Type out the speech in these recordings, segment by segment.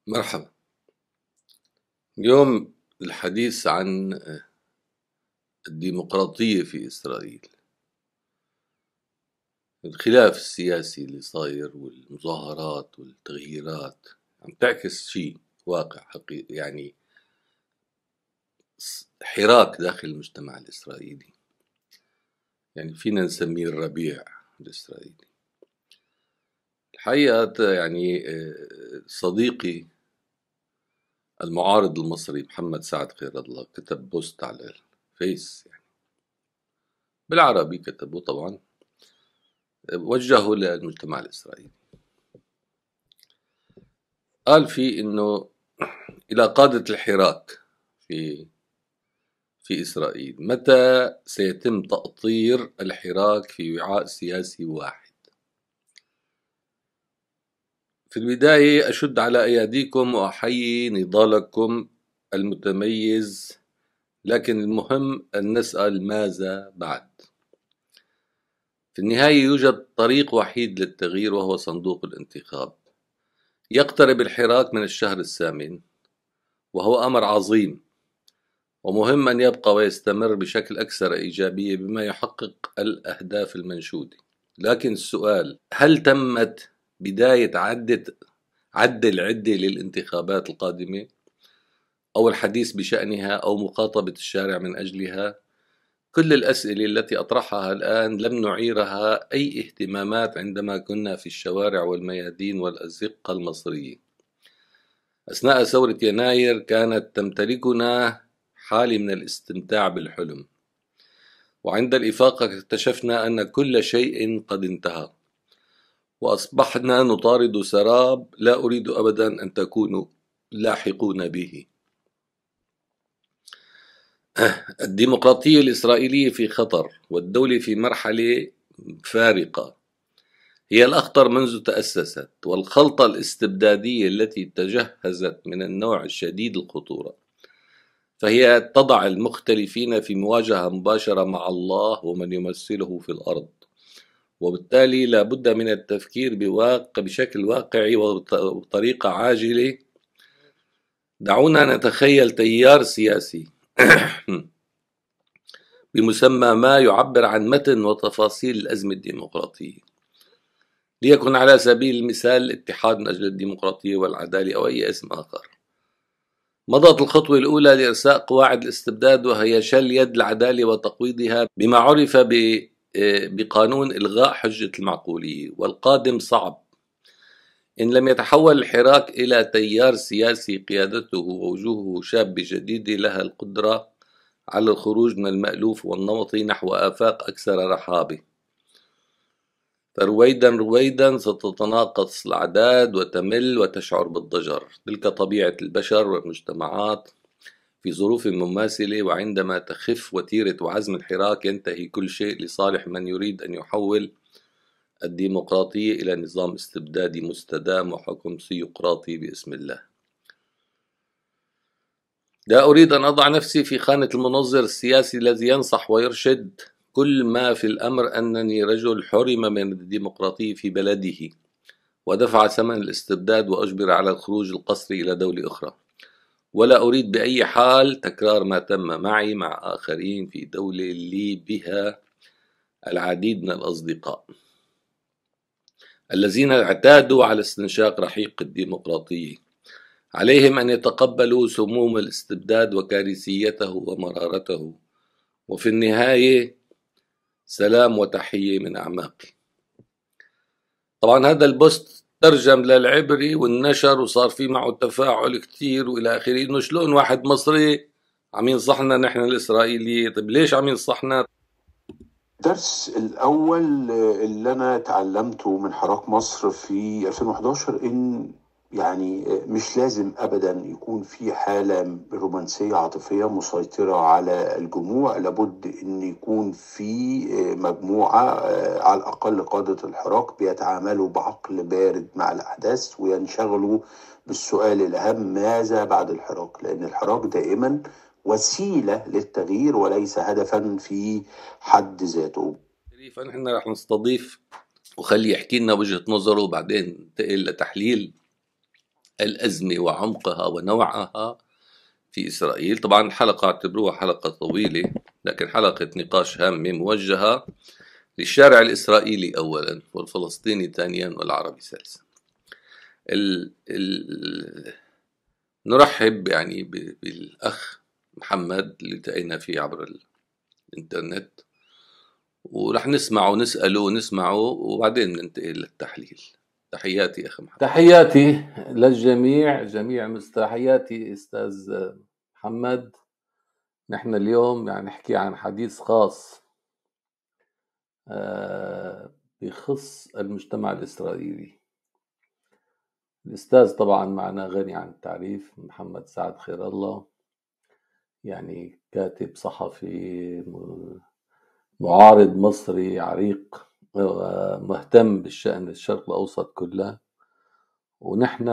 مرحبا اليوم الحديث عن الديمقراطية في إسرائيل الخلاف السياسي اللي صاير والمظاهرات والتغييرات عم تعكس شيء واقع حقيقي يعني حراك داخل المجتمع الإسرائيلي يعني فينا نسميه الربيع الإسرائيلي الحقيقة يعني صديقي المعارض المصري محمد سعد خير الله كتب بوست على الفيس يعني بالعربي كتبه طبعا وجهه للمجتمع الإسرائيلي قال فيه إنه إلى قادة الحراك في في إسرائيل متى سيتم تأطير الحراك في وعاء سياسي واحد في البداية أشد على أياديكم وأحيي نضالكم المتميز لكن المهم أن نسأل ماذا بعد في النهاية يوجد طريق وحيد للتغيير وهو صندوق الانتخاب يقترب الحراك من الشهر الثامن وهو أمر عظيم ومهم أن يبقى ويستمر بشكل أكثر إيجابية بما يحقق الأهداف المنشودة لكن السؤال هل تمت بداية عدة عد العدة للانتخابات القادمة أو الحديث بشأنها أو مخاطبة الشارع من أجلها كل الأسئلة التي أطرحها الآن لم نعيرها أي اهتمامات عندما كنا في الشوارع والميادين والأزقة المصرية أثناء ثورة يناير كانت تمتلكنا حالة من الاستمتاع بالحلم وعند الإفاقة اكتشفنا أن كل شيء قد انتهى وأصبحنا نطارد سراب لا أريد أبدا أن تكونوا لاحقون به الديمقراطية الإسرائيلية في خطر والدولة في مرحلة فارقة هي الأخطر منذ تأسست والخلطة الاستبدادية التي تجهزت من النوع الشديد الخطورة فهي تضع المختلفين في مواجهة مباشرة مع الله ومن يمثله في الأرض وبالتالي لابد من التفكير بواقع بشكل واقعي وبطريقة عاجلة دعونا نتخيل تيار سياسي بمسمى ما يعبر عن متن وتفاصيل الأزمة الديمقراطية ليكن على سبيل المثال الاتحاد من أجل الديمقراطية والعدالة أو أي اسم آخر مضت الخطوة الأولى لإرساء قواعد الاستبداد وهي شل يد العدالة وتقويضها بما عرف ب بقانون إلغاء حجة المعقولية والقادم صعب إن لم يتحول الحراك إلى تيار سياسي قيادته ووجوهه شابة جديدة لها القدرة على الخروج من المألوف والنمطي نحو آفاق أكثر رحابة فرويدا رويدا ستتناقص الأعداد وتمل وتشعر بالضجر تلك طبيعة البشر والمجتمعات في ظروف مماثلة وعندما تخف وتيرة وعزم الحراك ينتهي كل شيء لصالح من يريد أن يحول الديمقراطية إلى نظام استبدادي مستدام وحكم سيقراطي باسم الله لا أريد أن أضع نفسي في خانة المنظر السياسي الذي ينصح ويرشد كل ما في الأمر أنني رجل حرم من الديمقراطية في بلده ودفع ثمن الاستبداد وأجبر على الخروج القسري إلى دولة أخرى ولا أريد بأي حال تكرار ما تم معي مع آخرين في دولة لي بها العديد من الأصدقاء الذين اعتادوا على استنشاق رحيق الديمقراطية عليهم أن يتقبلوا سموم الاستبداد وكارثيته ومرارته وفي النهاية سلام وتحية من أعماقي طبعا هذا البوست ترجم للعبري والنشر وصار في معه تفاعل كتير والى اخره انه شلون واحد مصري عم ينصحنا نحن الاسرائيليه طيب ليش عم ينصحنا الدرس الأول اللي أنا تعلمته من حراك مصر في 2011 إن يعني مش لازم ابدا يكون في حاله رومانسيه عاطفيه مسيطره على الجموع لابد ان يكون في مجموعه على الاقل قاده الحراك بيتعاملوا بعقل بارد مع الاحداث وينشغلوا بالسؤال الاهم ماذا بعد الحراك لان الحراك دائما وسيله للتغيير وليس هدفا في حد ذاته فنحن رح نستضيف وخليه يحكي لنا وجهه نظره وبعدين ننتقل لتحليل الأزمة وعمقها ونوعها في إسرائيل طبعا الحلقة اعتبروها حلقة طويلة لكن حلقة نقاش هامة موجهة للشارع الإسرائيلي أولا والفلسطيني ثانيا والعربي ثالثا ال ال نرحب يعني بالأخ محمد اللي التقينا فيه عبر الإنترنت ورح نسمعه ونسأله ونسمعه وبعدين ننتقل للتحليل تحياتي أخي محمد تحياتي للجميع جميع تحياتي أستاذ محمد نحن اليوم يعني نحكي عن حديث خاص آه، بخص المجتمع الإسرائيلي الأستاذ طبعا معنا غني عن التعريف محمد سعد خير الله يعني كاتب صحفي معارض مصري عريق مهتم بالشأن الشرق الأوسط كله ونحن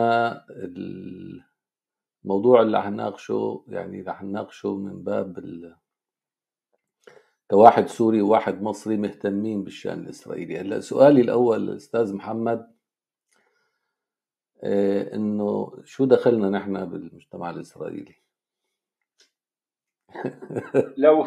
الموضوع اللي حنناقشه يعني رح نناقشه من باب ال... كواحد سوري وواحد مصري مهتمين بالشأن الإسرائيلي هلا سؤالي الأول أستاذ محمد آه، إنه شو دخلنا نحن بالمجتمع الإسرائيلي لو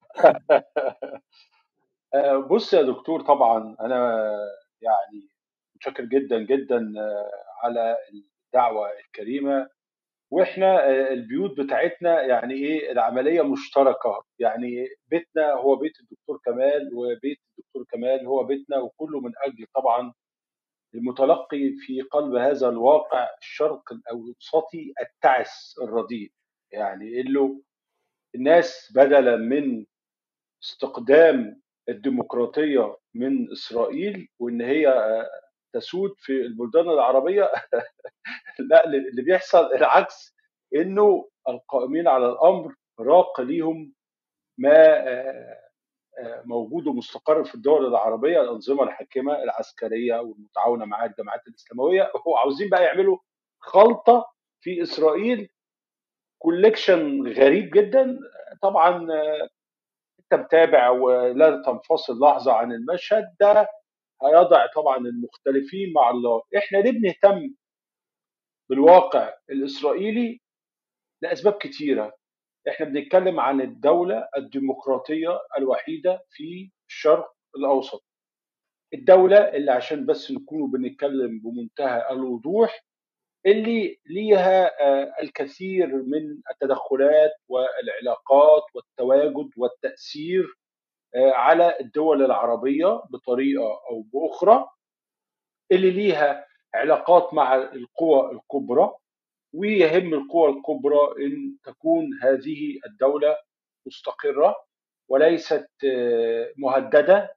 آه، بص يا دكتور طبعا انا يعني متشكر جدا جدا آه، على الدعوه الكريمه واحنا آه، البيوت بتاعتنا يعني ايه العمليه مشتركه يعني بيتنا هو بيت الدكتور كمال وبيت الدكتور كمال هو بيتنا وكله من اجل طبعا المتلقي في قلب هذا الواقع الشرق الاوسطي التعس الرديء يعني اللي الناس بدلا من استقدام الديمقراطيه من اسرائيل وان هي تسود في البلدان العربيه لا اللي بيحصل العكس انه القائمين على الامر راق ليهم ما موجود ومستقر في الدول العربيه الانظمه الحاكمه العسكريه والمتعاونه مع الجماعات الاسلامويه هو عاوزين بقى يعملوا خلطه في اسرائيل كوليكشن غريب جدا طبعا انت متابع ولا تنفصل لحظه عن المشهد ده هيضع طبعا المختلفين مع الله احنا ليه بنهتم بالواقع الاسرائيلي لاسباب كتيره احنا بنتكلم عن الدوله الديمقراطيه الوحيده في الشرق الاوسط الدوله اللي عشان بس نكونوا بنتكلم بمنتهى الوضوح اللي ليها الكثير من التدخلات والعلاقات والتواجد والتاثير على الدول العربيه بطريقه او باخرى اللي ليها علاقات مع القوى الكبرى ويهم القوى الكبرى ان تكون هذه الدوله مستقره وليست مهدده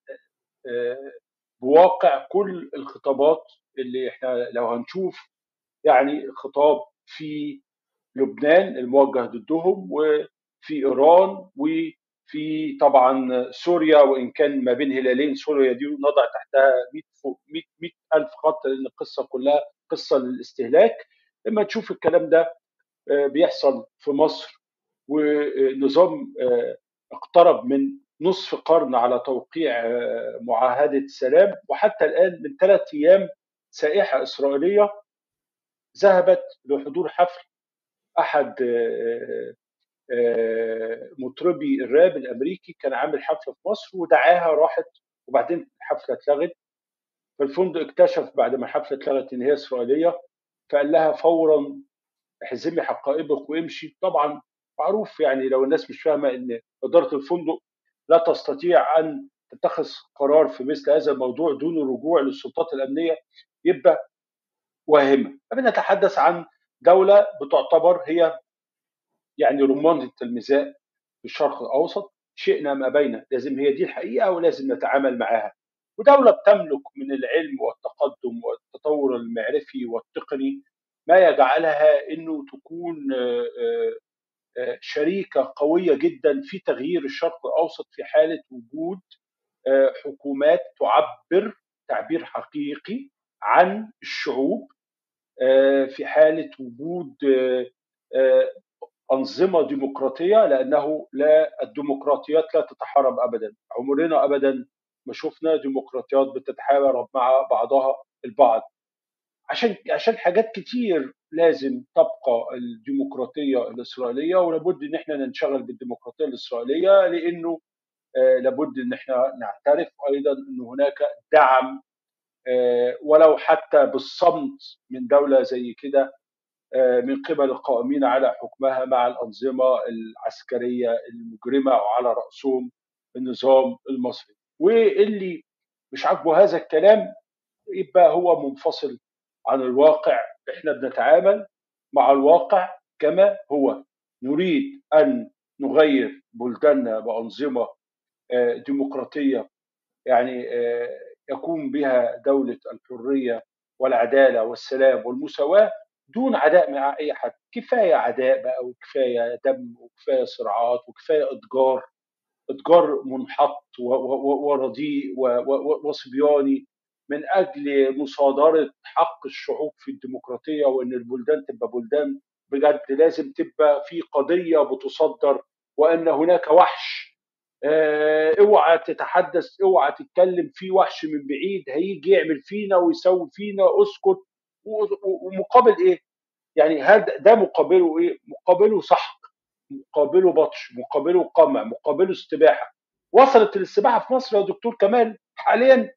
بواقع كل الخطابات اللي احنا لو هنشوف يعني خطاب في لبنان الموجه ضدهم وفي ايران وفي طبعا سوريا وان كان ما بين هلالين سوريا دي نضع تحتها 100 100 100 الف خط لان القصه كلها قصه للاستهلاك لما تشوف الكلام ده بيحصل في مصر ونظام اقترب من نصف قرن على توقيع معاهده سلام وحتى الان من ثلاث ايام سائحه اسرائيليه ذهبت لحضور حفل احد مطربي الراب الامريكي كان عامل حفله في مصر ودعاها راحت وبعدين الحفله اتلغت فالفندق اكتشف بعد ما الحفله اتلغت ان هي اسرائيليه فقال لها فورا احزمي حقائبك وامشي طبعا معروف يعني لو الناس مش فاهمه ان اداره الفندق لا تستطيع ان تتخذ قرار في مثل هذا الموضوع دون الرجوع للسلطات الامنيه يبقى واهمه فبنتحدث عن دوله بتعتبر هي يعني رمانه الميزان في الشرق الاوسط شئنا ما بين لازم هي دي الحقيقه ولازم نتعامل معاها ودوله بتملك من العلم والتقدم والتطور المعرفي والتقني ما يجعلها انه تكون شريكه قويه جدا في تغيير الشرق الاوسط في حاله وجود حكومات تعبر تعبير حقيقي عن الشعوب في حاله وجود انظمه ديمقراطيه لانه لا الديمقراطيات لا تتحارب ابدا عمرنا ابدا ما شفنا ديمقراطيات بتتحارب مع بعضها البعض عشان عشان حاجات كتير لازم تبقى الديمقراطيه الاسرائيليه ولابد ان احنا ننشغل بالديمقراطيه الاسرائيليه لانه آه، لابد ان احنا نعترف ايضا ان هناك دعم آه، ولو حتى بالصمت من دوله زي كده آه، من قبل القائمين على حكمها مع الانظمه العسكريه المجرمه وعلى راسهم النظام المصري واللي مش عاجبه هذا الكلام يبقى هو منفصل عن الواقع احنا بنتعامل مع الواقع كما هو نريد ان نغير بلداننا بانظمه آه، ديمقراطيه يعني آه، يقوم بها دوله الحريه والعداله والسلام والمساواه دون عداء مع اي حد كفايه عداء بقى وكفايه دم وكفايه صراعات وكفايه اتجار اتجار منحط ورديء وصبياني من اجل مصادره حق الشعوب في الديمقراطيه وان البلدان تبقى بلدان بجد لازم تبقى في قضيه بتصدر وان هناك وحش اه اوعى تتحدث اوعى تتكلم في وحش من بعيد هيجي يعمل فينا ويسوي فينا اسكت ومقابل ايه؟ يعني هذا ده مقابله ايه؟ مقابله سحق مقابله بطش مقابله قمع مقابله استباحه وصلت الاستباحه في مصر يا دكتور كمال حاليا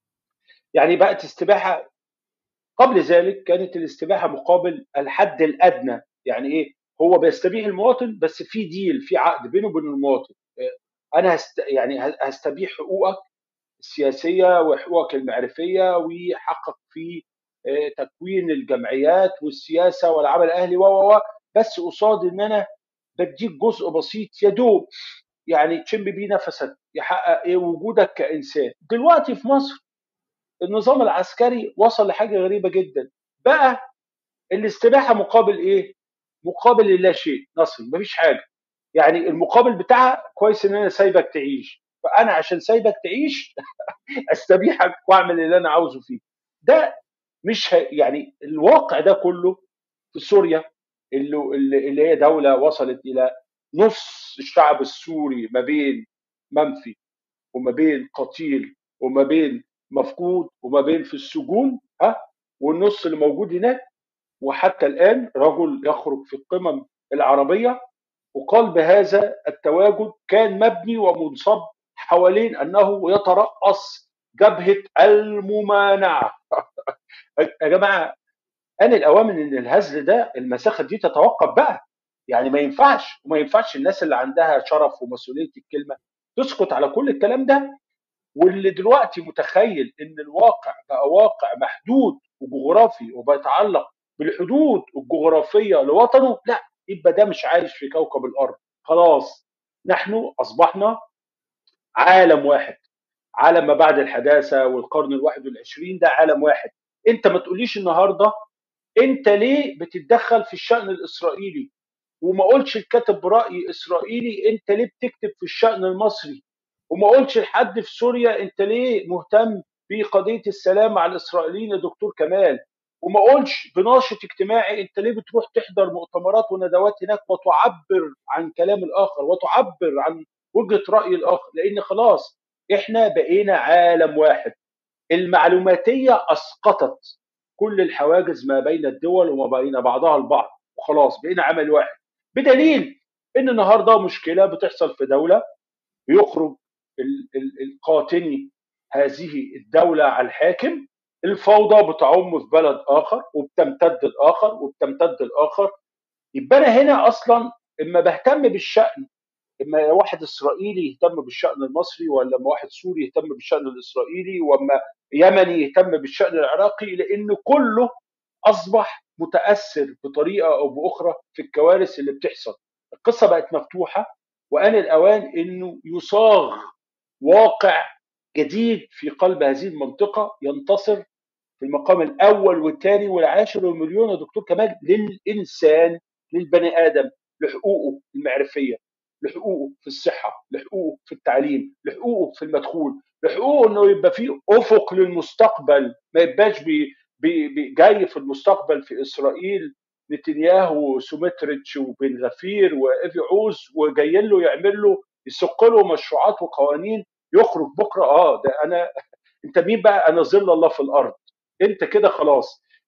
يعني بقت استباحه قبل ذلك كانت الاستباحه مقابل الحد الادنى يعني ايه هو بيستبيح المواطن بس في ديل في عقد بينه وبين المواطن انا هست يعني هستبيح حقوقك السياسيه وحقوقك المعرفيه ويحقق في تكوين الجمعيات والسياسه والعمل الاهلي و بس قصاد ان انا بديك جزء بسيط يا دوب يعني تشم بيه نفسك يحقق ايه وجودك كانسان دلوقتي في مصر النظام العسكري وصل لحاجه غريبه جدا بقى الاستباحه مقابل ايه مقابل اللا شيء نصري مفيش حاجه يعني المقابل بتاعها كويس ان انا سايبك تعيش فانا عشان سايبك تعيش استبيحك واعمل اللي انا عاوزه فيه ده مش ه... يعني الواقع ده كله في سوريا اللي اللي هي دوله وصلت الى نص الشعب السوري ما بين منفي وما بين قتيل وما بين مفقود وما بين في السجون ها والنص اللي موجود هناك وحتى الان رجل يخرج في القمم العربيه وقال بهذا التواجد كان مبني ومنصب حوالين انه يترأس جبهه الممانعه يا جماعه انا الاوامر ان الهزل ده المساخه دي تتوقف بقى يعني ما ينفعش وما ينفعش الناس اللي عندها شرف ومسؤوليه الكلمه تسكت على كل الكلام ده واللي دلوقتي متخيل ان الواقع بقى واقع محدود وجغرافي وبيتعلق بالحدود الجغرافيه لوطنه لا يبقى ده مش عايش في كوكب الارض خلاص نحن اصبحنا عالم واحد عالم ما بعد الحداثه والقرن الواحد والعشرين ده عالم واحد انت ما تقوليش النهارده انت ليه بتتدخل في الشان الاسرائيلي وما قلتش الكاتب راي اسرائيلي انت ليه بتكتب في الشان المصري وما قلتش لحد في سوريا انت ليه مهتم بقضيه السلام مع الاسرائيليين يا دكتور كمال وما قلتش بناشط اجتماعي انت ليه بتروح تحضر مؤتمرات وندوات هناك وتعبر عن كلام الاخر وتعبر عن وجهه راي الاخر لان خلاص احنا بقينا عالم واحد المعلوماتيه اسقطت كل الحواجز ما بين الدول وما بين بعضها البعض وخلاص بقينا عمل واحد بدليل ان النهارده مشكله بتحصل في دوله بيخرج القاطني هذه الدولة على الحاكم الفوضى بتعم في بلد آخر وبتمتد الآخر وبتمتد الآخر يبقى أنا هنا أصلا إما بهتم بالشأن إما واحد إسرائيلي يهتم بالشأن المصري ولا إما واحد سوري يهتم بالشأن الإسرائيلي وإما يمني يهتم بالشأن العراقي لأن كله أصبح متأثر بطريقة أو بأخرى في الكوارث اللي بتحصل القصة بقت مفتوحة وآن الأوان إنه يصاغ واقع جديد في قلب هذه المنطقه ينتصر في المقام الاول والثاني والعاشر والمليون يا دكتور كمال للانسان للبني ادم لحقوقه المعرفيه لحقوقه في الصحه لحقوقه في التعليم لحقوقه في المدخول لحقوقه انه يبقى فيه افق للمستقبل ما يبقاش بي بي جاي في المستقبل في اسرائيل نتنياهو وسومتريتش وبن غفير وايفي عوز وجايين له يعمل له يسق له مشروعات وقوانين يخرج بكره اه ده انا انت مين بقى انا ظل الله في الارض انت كده خلاص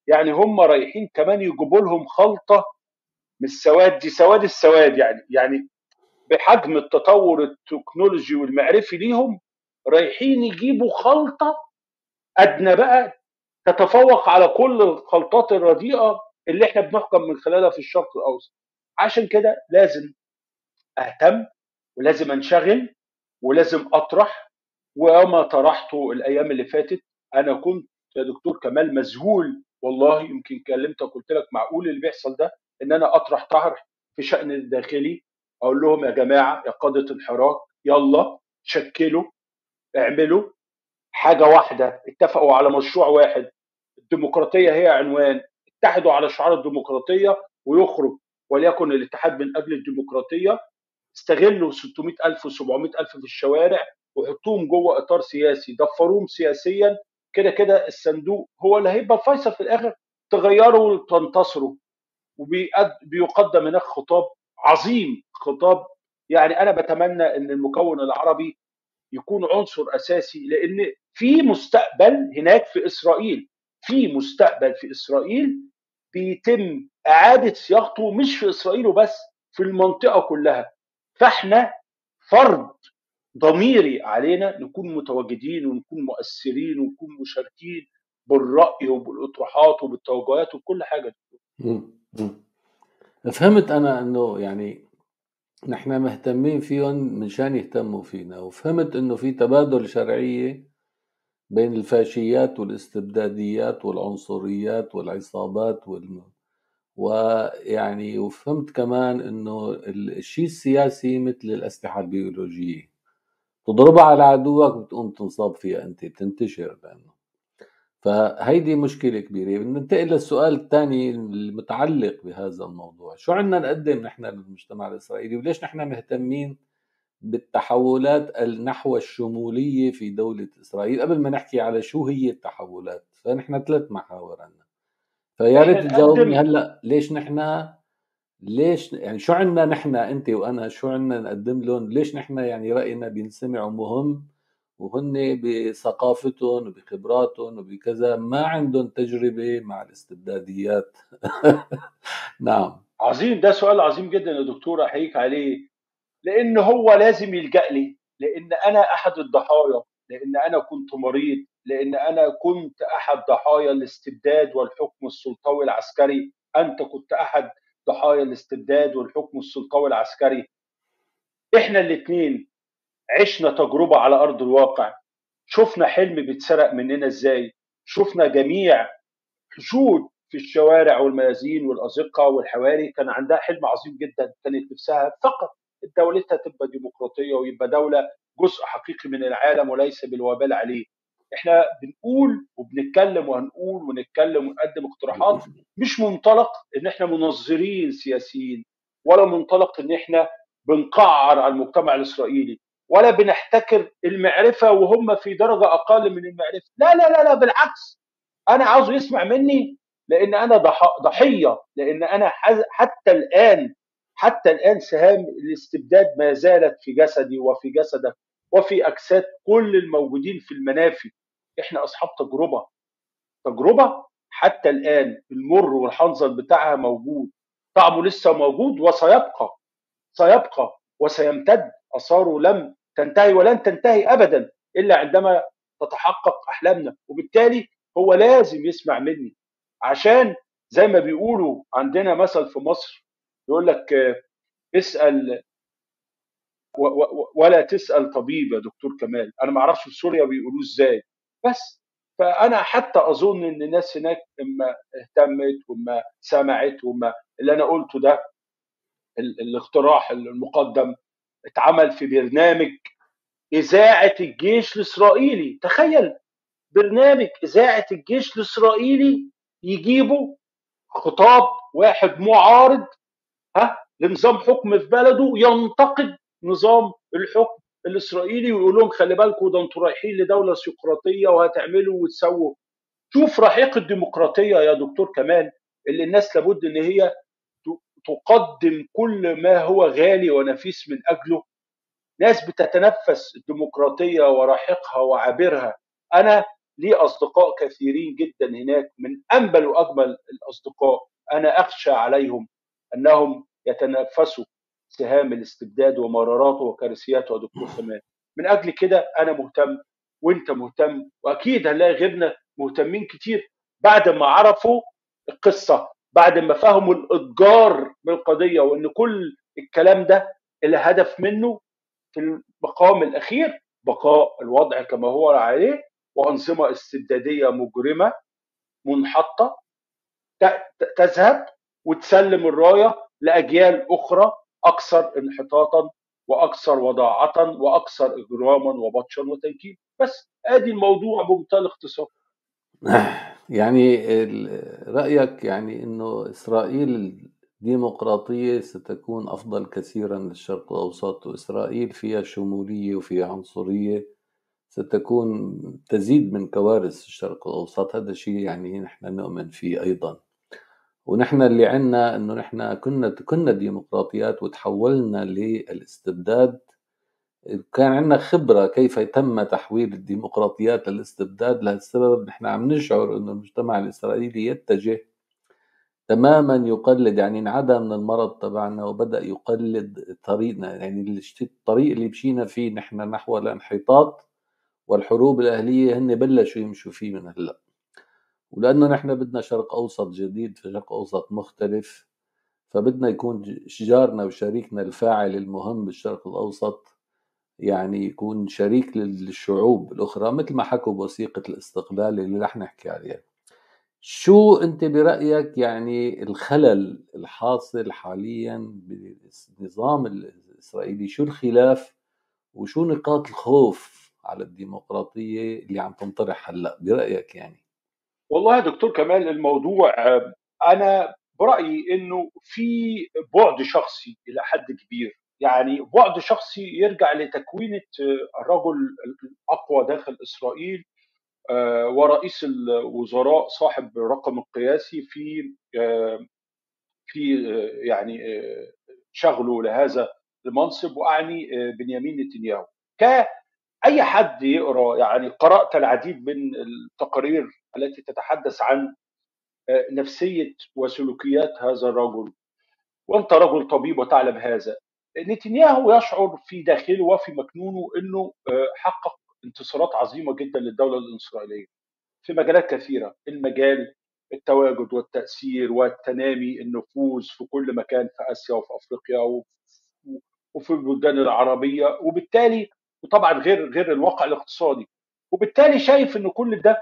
يعني هم رايحين كمان يجيبوا لهم خلطه من السواد دي سواد السواد يعني يعني بحجم التطور التكنولوجي والمعرفي ليهم رايحين يجيبوا خلطه ادنى بقى تتفوق على كل الخلطات الرديئه اللي احنا بنحكم من خلالها في الشرق الاوسط عشان كده لازم اهتم ولازم انشغل ولازم اطرح وما طرحته الايام اللي فاتت انا كنت يا دكتور كمال مذهول والله يمكن كلمتك قلت لك معقول اللي بيحصل ده ان انا اطرح طرح في شان الداخلي اقول لهم يا جماعه يا قاده الحراك يلا شكلوا اعملوا حاجه واحده اتفقوا على مشروع واحد الديمقراطيه هي عنوان اتحدوا على شعار الديمقراطيه ويخرج وليكن الاتحاد من اجل الديمقراطيه استغلوا 600000 و700000 في الشوارع وحطوهم جوه اطار سياسي دفروهم سياسيا كده كده الصندوق هو اللي هيبقى الفيصل في الاخر تغيروا وتنتصروا وبيقدم هناك خطاب عظيم خطاب يعني انا بتمنى ان المكون العربي يكون عنصر اساسي لان في مستقبل هناك في اسرائيل في مستقبل في اسرائيل بيتم اعاده صياغته مش في اسرائيل وبس في المنطقه كلها فاحنا فرض ضميري علينا نكون متواجدين ونكون مؤثرين ونكون مشاركين بالراي وبالاطروحات وبالتوجهات وبكل حاجه فهمت انا انه يعني نحن مهتمين فيهم منشان يهتموا فينا وفهمت انه في تبادل شرعيه بين الفاشيات والاستبداديات والعنصريات والعصابات وال ويعني وفهمت كمان انه الشيء السياسي مثل الاسلحه البيولوجيه تضربها على عدوك بتقوم تنصاب فيها انت بتنتشر لانه فهيدي مشكله كبيره بننتقل للسؤال الثاني المتعلق بهذا الموضوع شو عندنا نقدم نحن للمجتمع الاسرائيلي وليش نحن مهتمين بالتحولات نحو الشموليه في دوله اسرائيل قبل ما نحكي على شو هي التحولات فنحن ثلاث محاور عندنا فيا ريت تجاوبني هلا ليش نحن ليش يعني شو عندنا نحن انت وانا شو عندنا نقدم لهم ليش نحن يعني راينا بينسمع ومهم وهن بثقافتهم وبخبراتهم وبكذا ما عندهم تجربه مع الاستبداديات نعم عظيم ده سؤال عظيم جدا يا دكتور احييك عليه لان هو لازم يلجا لي لان انا احد الضحايا لان انا كنت مريض لان انا كنت احد ضحايا الاستبداد والحكم السلطوي العسكري انت كنت احد ضحايا الاستبداد والحكم السلطوي العسكري احنا الاثنين عشنا تجربه على ارض الواقع شفنا حلم بيتسرق مننا ازاي شفنا جميع حشود في الشوارع والميادين والازقه والحواري كان عندها حلم عظيم جدا كانت نفسها فقط دولتها تبقى ديمقراطيه ويبقى دوله جزء حقيقي من العالم وليس بالوبال عليه احنا بنقول وبنتكلم وهنقول ونتكلم ونقدم اقتراحات مش منطلق ان احنا منظرين سياسيين ولا منطلق ان احنا بنقعر على المجتمع الاسرائيلي ولا بنحتكر المعرفه وهم في درجه اقل من المعرفه لا لا لا لا بالعكس انا عاوزه يسمع مني لان انا ضحيه لان انا حتى الان حتى الان سهام الاستبداد ما زالت في جسدي وفي جسدك وفي اجساد كل الموجودين في المنافي احنا اصحاب تجربه تجربه حتى الان المر والحنظل بتاعها موجود طعمه لسه موجود وسيبقى سيبقى وسيمتد اثاره لم تنتهي ولن تنتهي ابدا الا عندما تتحقق احلامنا وبالتالي هو لازم يسمع مني عشان زي ما بيقولوا عندنا مثل في مصر يقول لك اسال ولا تسال طبيب يا دكتور كمال انا ما اعرفش في سوريا بيقولوه ازاي بس فانا حتى اظن ان الناس هناك اما اهتمت وما سمعت وما اللي انا قلته ده الاقتراح المقدم اتعمل في برنامج اذاعه الجيش الاسرائيلي تخيل برنامج اذاعه الجيش الاسرائيلي يجيبوا خطاب واحد معارض ها لنظام حكم في بلده ينتقد نظام الحكم الاسرائيلي ويقول لهم خلي بالكم ده انتوا رايحين لدوله سقراطيه وهتعملوا وتسووا شوف رحيق الديمقراطيه يا دكتور كمال اللي الناس لابد ان هي تقدم كل ما هو غالي ونفيس من اجله ناس بتتنفس الديمقراطيه ورحيقها وعابرها انا لي اصدقاء كثيرين جدا هناك من انبل واجمل الاصدقاء انا اخشى عليهم انهم يتنافسوا سهام الاستبداد ومراراته وكارثياته يا دكتور كمال من اجل كده انا مهتم وانت مهتم واكيد هنلاقي غيرنا مهتمين كتير بعد ما عرفوا القصه بعد ما فهموا الاتجار بالقضيه وان كل الكلام ده الهدف منه في المقام الاخير بقاء الوضع كما هو عليه وانظمه استبداديه مجرمه منحطه تذهب وتسلم الرايه لاجيال اخرى اكثر انحطاطا واكثر وضاعه واكثر اجراما وبطشا وتنكيل بس ادي الموضوع بمنتهى الاختصار يعني رايك يعني انه اسرائيل الديمقراطيه ستكون افضل كثيرا للشرق الاوسط واسرائيل فيها شموليه وفيها عنصريه ستكون تزيد من كوارث الشرق الاوسط هذا شيء يعني نحن نؤمن فيه ايضا ونحن اللي عنا انه نحن كنا كنا ديمقراطيات وتحولنا للاستبداد كان عندنا خبره كيف تم تحويل الديمقراطيات للاستبداد لهالسبب نحن عم نشعر انه المجتمع الاسرائيلي يتجه تماما يقلد يعني انعدى من المرض تبعنا وبدا يقلد طريقنا يعني الطريق اللي مشينا فيه نحن نحو الانحطاط والحروب الاهليه هن بلشوا يمشوا فيه من هلا ولانه نحن بدنا شرق اوسط جديد في شرق اوسط مختلف فبدنا يكون جارنا وشريكنا الفاعل المهم بالشرق الاوسط يعني يكون شريك للشعوب الاخرى مثل ما حكوا بوثيقه الاستقلال اللي رح نحكي عليها شو انت برايك يعني الخلل الحاصل حاليا بالنظام الاسرائيلي شو الخلاف وشو نقاط الخوف على الديمقراطيه اللي عم تنطرح هلا برايك يعني والله يا دكتور كمال الموضوع انا برايي انه في بعد شخصي الى حد كبير يعني بعد شخصي يرجع لتكوينه الرجل الاقوى داخل اسرائيل ورئيس الوزراء صاحب الرقم القياسي في في يعني شغله لهذا المنصب واعني بنيامين نتنياهو كأي حد يقرا يعني قرات العديد من التقارير التي تتحدث عن نفسيه وسلوكيات هذا الرجل وانت رجل طبيب وتعلم هذا نتنياهو يشعر في داخله وفي مكنونه انه حقق انتصارات عظيمه جدا للدوله الاسرائيليه في مجالات كثيره المجال التواجد والتاثير والتنامي النفوذ في كل مكان في اسيا وفي افريقيا وفي البلدان العربيه وبالتالي وطبعا غير غير الواقع الاقتصادي وبالتالي شايف ان كل ده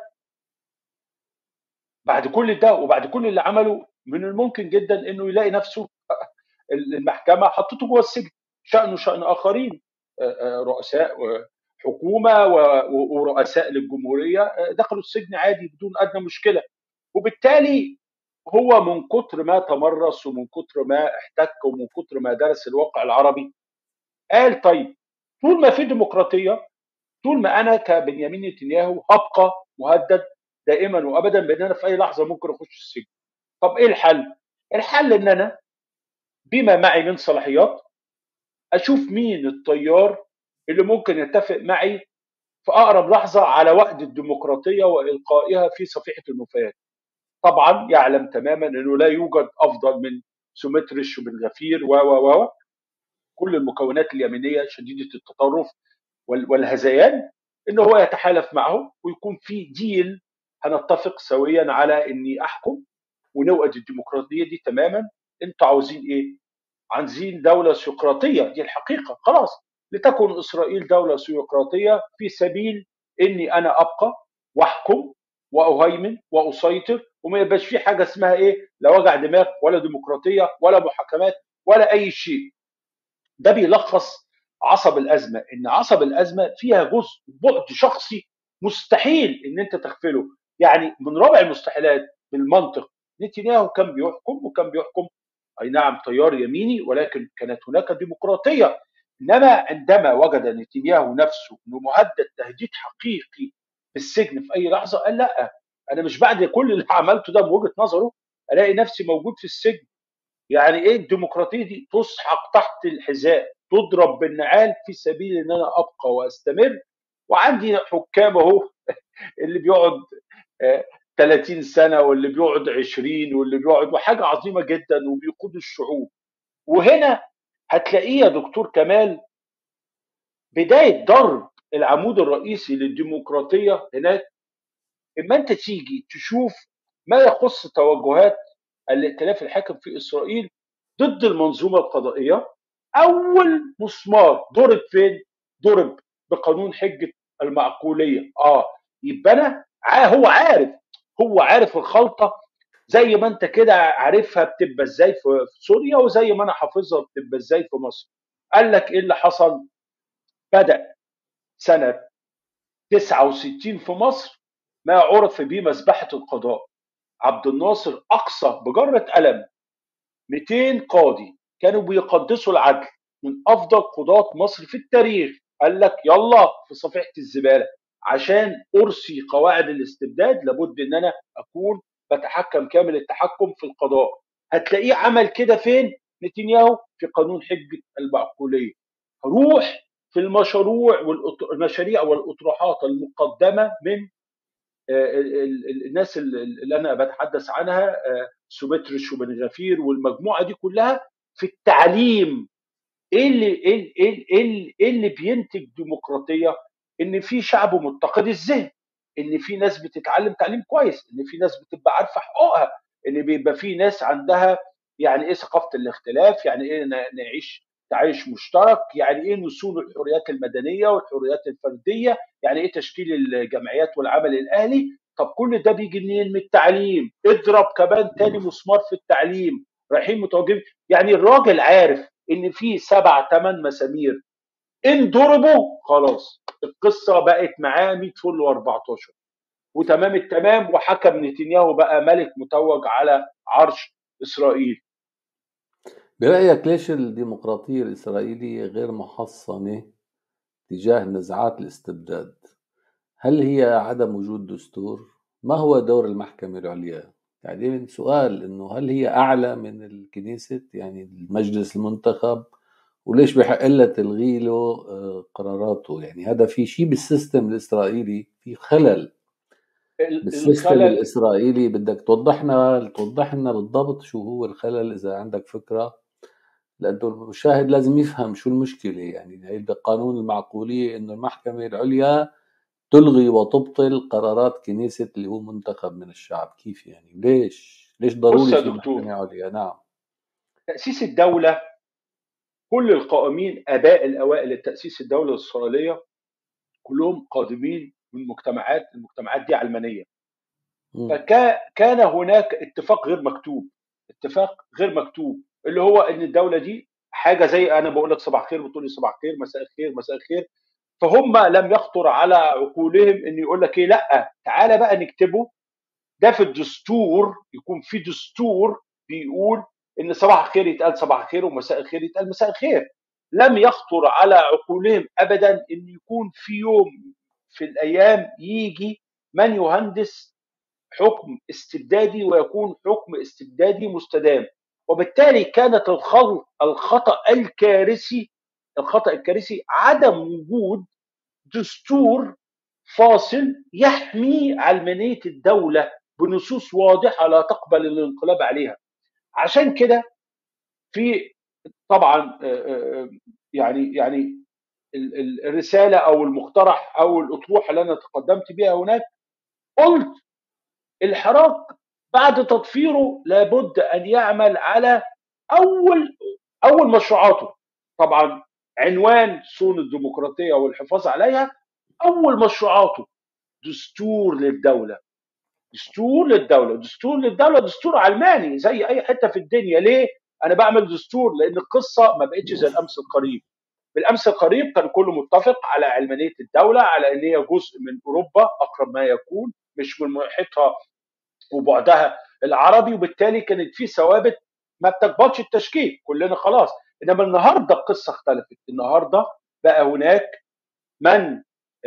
بعد كل ده وبعد كل اللي عمله من الممكن جدا انه يلاقي نفسه المحكمه حطته جوه السجن شانه شان اخرين رؤساء حكومه ورؤساء للجمهوريه دخلوا السجن عادي بدون ادنى مشكله وبالتالي هو من كتر ما تمرس ومن كتر ما احتك ومن كتر ما درس الواقع العربي قال طيب طول ما في ديمقراطيه طول ما انا كبنيامين نتنياهو هبقى مهدد دائما وابدا بان انا في اي لحظه ممكن اخش السجن طب ايه الحل الحل ان انا بما معي من صلاحيات اشوف مين الطيار اللي ممكن يتفق معي في اقرب لحظه على وقت الديمقراطيه والقائها في صفيحه النفايات. طبعا يعلم تماما انه لا يوجد افضل من سومترش وبن غفير و و و كل المكونات اليمينيه شديده التطرف والهذيان ان هو يتحالف معه ويكون في ديل هنتفق سويا على اني احكم ونوقد الديمقراطيه دي تماما انتوا عاوزين ايه؟ عايزين دوله سقراطيه دي الحقيقه خلاص لتكن اسرائيل دوله سيقراطيه في سبيل اني انا ابقى واحكم واهيمن واسيطر وما يبقاش في حاجه اسمها ايه لا وجع دماغ ولا ديمقراطيه ولا محاكمات ولا اي شيء ده بيلخص عصب الازمه ان عصب الازمه فيها جزء بعد شخصي مستحيل ان انت تغفله يعني من رابع المستحيلات بالمنطق نتنياهو كان بيحكم وكان بيحكم اي نعم تيار يميني ولكن كانت هناك ديمقراطيه انما عندما وجد نتنياهو نفسه انه مهدد تهديد حقيقي في السجن في اي لحظه قال لا انا مش بعد كل اللي عملته ده بوجهه نظره الاقي نفسي موجود في السجن يعني ايه الديمقراطيه دي تسحق تحت الحذاء تضرب بالنعال في سبيل ان انا ابقى واستمر وعندي حكام اهو اللي بيقعد 30 سنه واللي بيقعد 20 واللي بيقعد وحاجه عظيمه جدا وبيقود الشعوب وهنا هتلاقيه يا دكتور كمال بدايه ضرب العمود الرئيسي للديمقراطيه هناك اما انت تيجي تشوف ما يخص توجهات الائتلاف الحاكم في اسرائيل ضد المنظومه القضائيه اول مسمار ضرب فين؟ ضرب بقانون حجه المعقوليه اه يبقى انا هو عارف هو عارف الخلطه زي ما انت كده عارفها بتبقى ازاي في سوريا وزي ما انا حافظها بتبقى ازاي في مصر قال لك ايه اللي حصل بدا سنه 69 في مصر ما عرف به مذبحه القضاء عبد الناصر اقصى بجره قلم 200 قاضي كانوا بيقدسوا العدل من افضل قضاة مصر في التاريخ قال لك يلا في صفيحه الزباله عشان ارسي قواعد الاستبداد لابد ان انا اكون بتحكم كامل التحكم في القضاء هتلاقيه عمل كده فين نتنياهو في قانون حجه المعقوليه روح في المشروع والمشاريع والاطروحات المقدمه من الناس اللي انا بتحدث عنها سوبترش وبن غفير والمجموعه دي كلها في التعليم ايه اللي ايه ايه ايه, إيه اللي بينتج ديمقراطيه ان في شعب متقد الذهن ان في ناس بتتعلم تعليم كويس ان في ناس بتبقى عارفه حقوقها ان بيبقى في ناس عندها يعني ايه ثقافه الاختلاف يعني ايه نعيش تعايش مشترك يعني ايه نصول الحريات المدنيه والحريات الفرديه يعني ايه تشكيل الجمعيات والعمل الاهلي طب كل ده بيجي منين من التعليم اضرب كمان تاني مسمار في التعليم رايحين متوجهين يعني الراجل عارف ان في سبع ثمان مسامير ان ضربوا خلاص القصه بقت معاه 100 فل و14 وتمام التمام وحكم نتنياهو بقى ملك متوج على عرش اسرائيل برأيك ليش الديمقراطية الإسرائيلية غير محصنة تجاه نزعات الاستبداد؟ هل هي عدم وجود دستور؟ ما هو دور المحكمة العليا؟ يعني سؤال انه هل هي اعلى من الكنيسة يعني المجلس المنتخب وليش بحق لها تلغي له قراراته يعني هذا في شيء بالسيستم الاسرائيلي في خلل بالسيستم الخلل... الاسرائيلي بدك توضحنا توضح لنا بالضبط شو هو الخلل اذا عندك فكره لانه المشاهد لازم يفهم شو المشكله يعني هي قانون المعقوليه انه المحكمه العليا تلغي وتبطل قرارات كنيسة اللي هو منتخب من الشعب كيف يعني ليش ليش ضروري في محكمة عليا نعم تأسيس الدولة كل القائمين آباء الأوائل لتأسيس الدولة الإسرائيلية كلهم قادمين من مجتمعات المجتمعات دي علمانية فكان هناك اتفاق غير مكتوب اتفاق غير مكتوب اللي هو ان الدوله دي حاجه زي انا بقول لك صباح خير بتقول لي صباح خير مساء الخير مساء الخير فهم لم يخطر على عقولهم ان يقول لك ايه لا تعالى بقى نكتبه ده في الدستور يكون في دستور بيقول ان صباح الخير يتقال صباح الخير ومساء الخير يتقال مساء الخير لم يخطر على عقولهم ابدا ان يكون في يوم في الايام يجي من يهندس حكم استبدادي ويكون حكم استبدادي مستدام وبالتالي كانت الخلط الخطا الكارثي الخطا الكارثي عدم وجود دستور فاصل يحمي علمانيه الدوله بنصوص واضحه لا تقبل الانقلاب عليها عشان كده في طبعا يعني يعني الرساله او المقترح او الاطروحه اللي انا تقدمت بها هناك قلت الحراك بعد تطفيره لابد ان يعمل على اول اول مشروعاته طبعا عنوان صون الديمقراطيه والحفاظ عليها اول مشروعاته دستور للدوله دستور للدوله دستور للدوله دستور علماني زي اي حته في الدنيا ليه انا بعمل دستور لان القصه ما بقتش زي الامس القريب بالامس القريب كان كله متفق على علمانيه الدوله على ان هي جزء من اوروبا اقرب ما يكون مش من محيطها وبعدها العربي وبالتالي كانت في ثوابت ما بتقبلش التشكيك كلنا خلاص انما النهارده القصه اختلفت النهارده بقى هناك من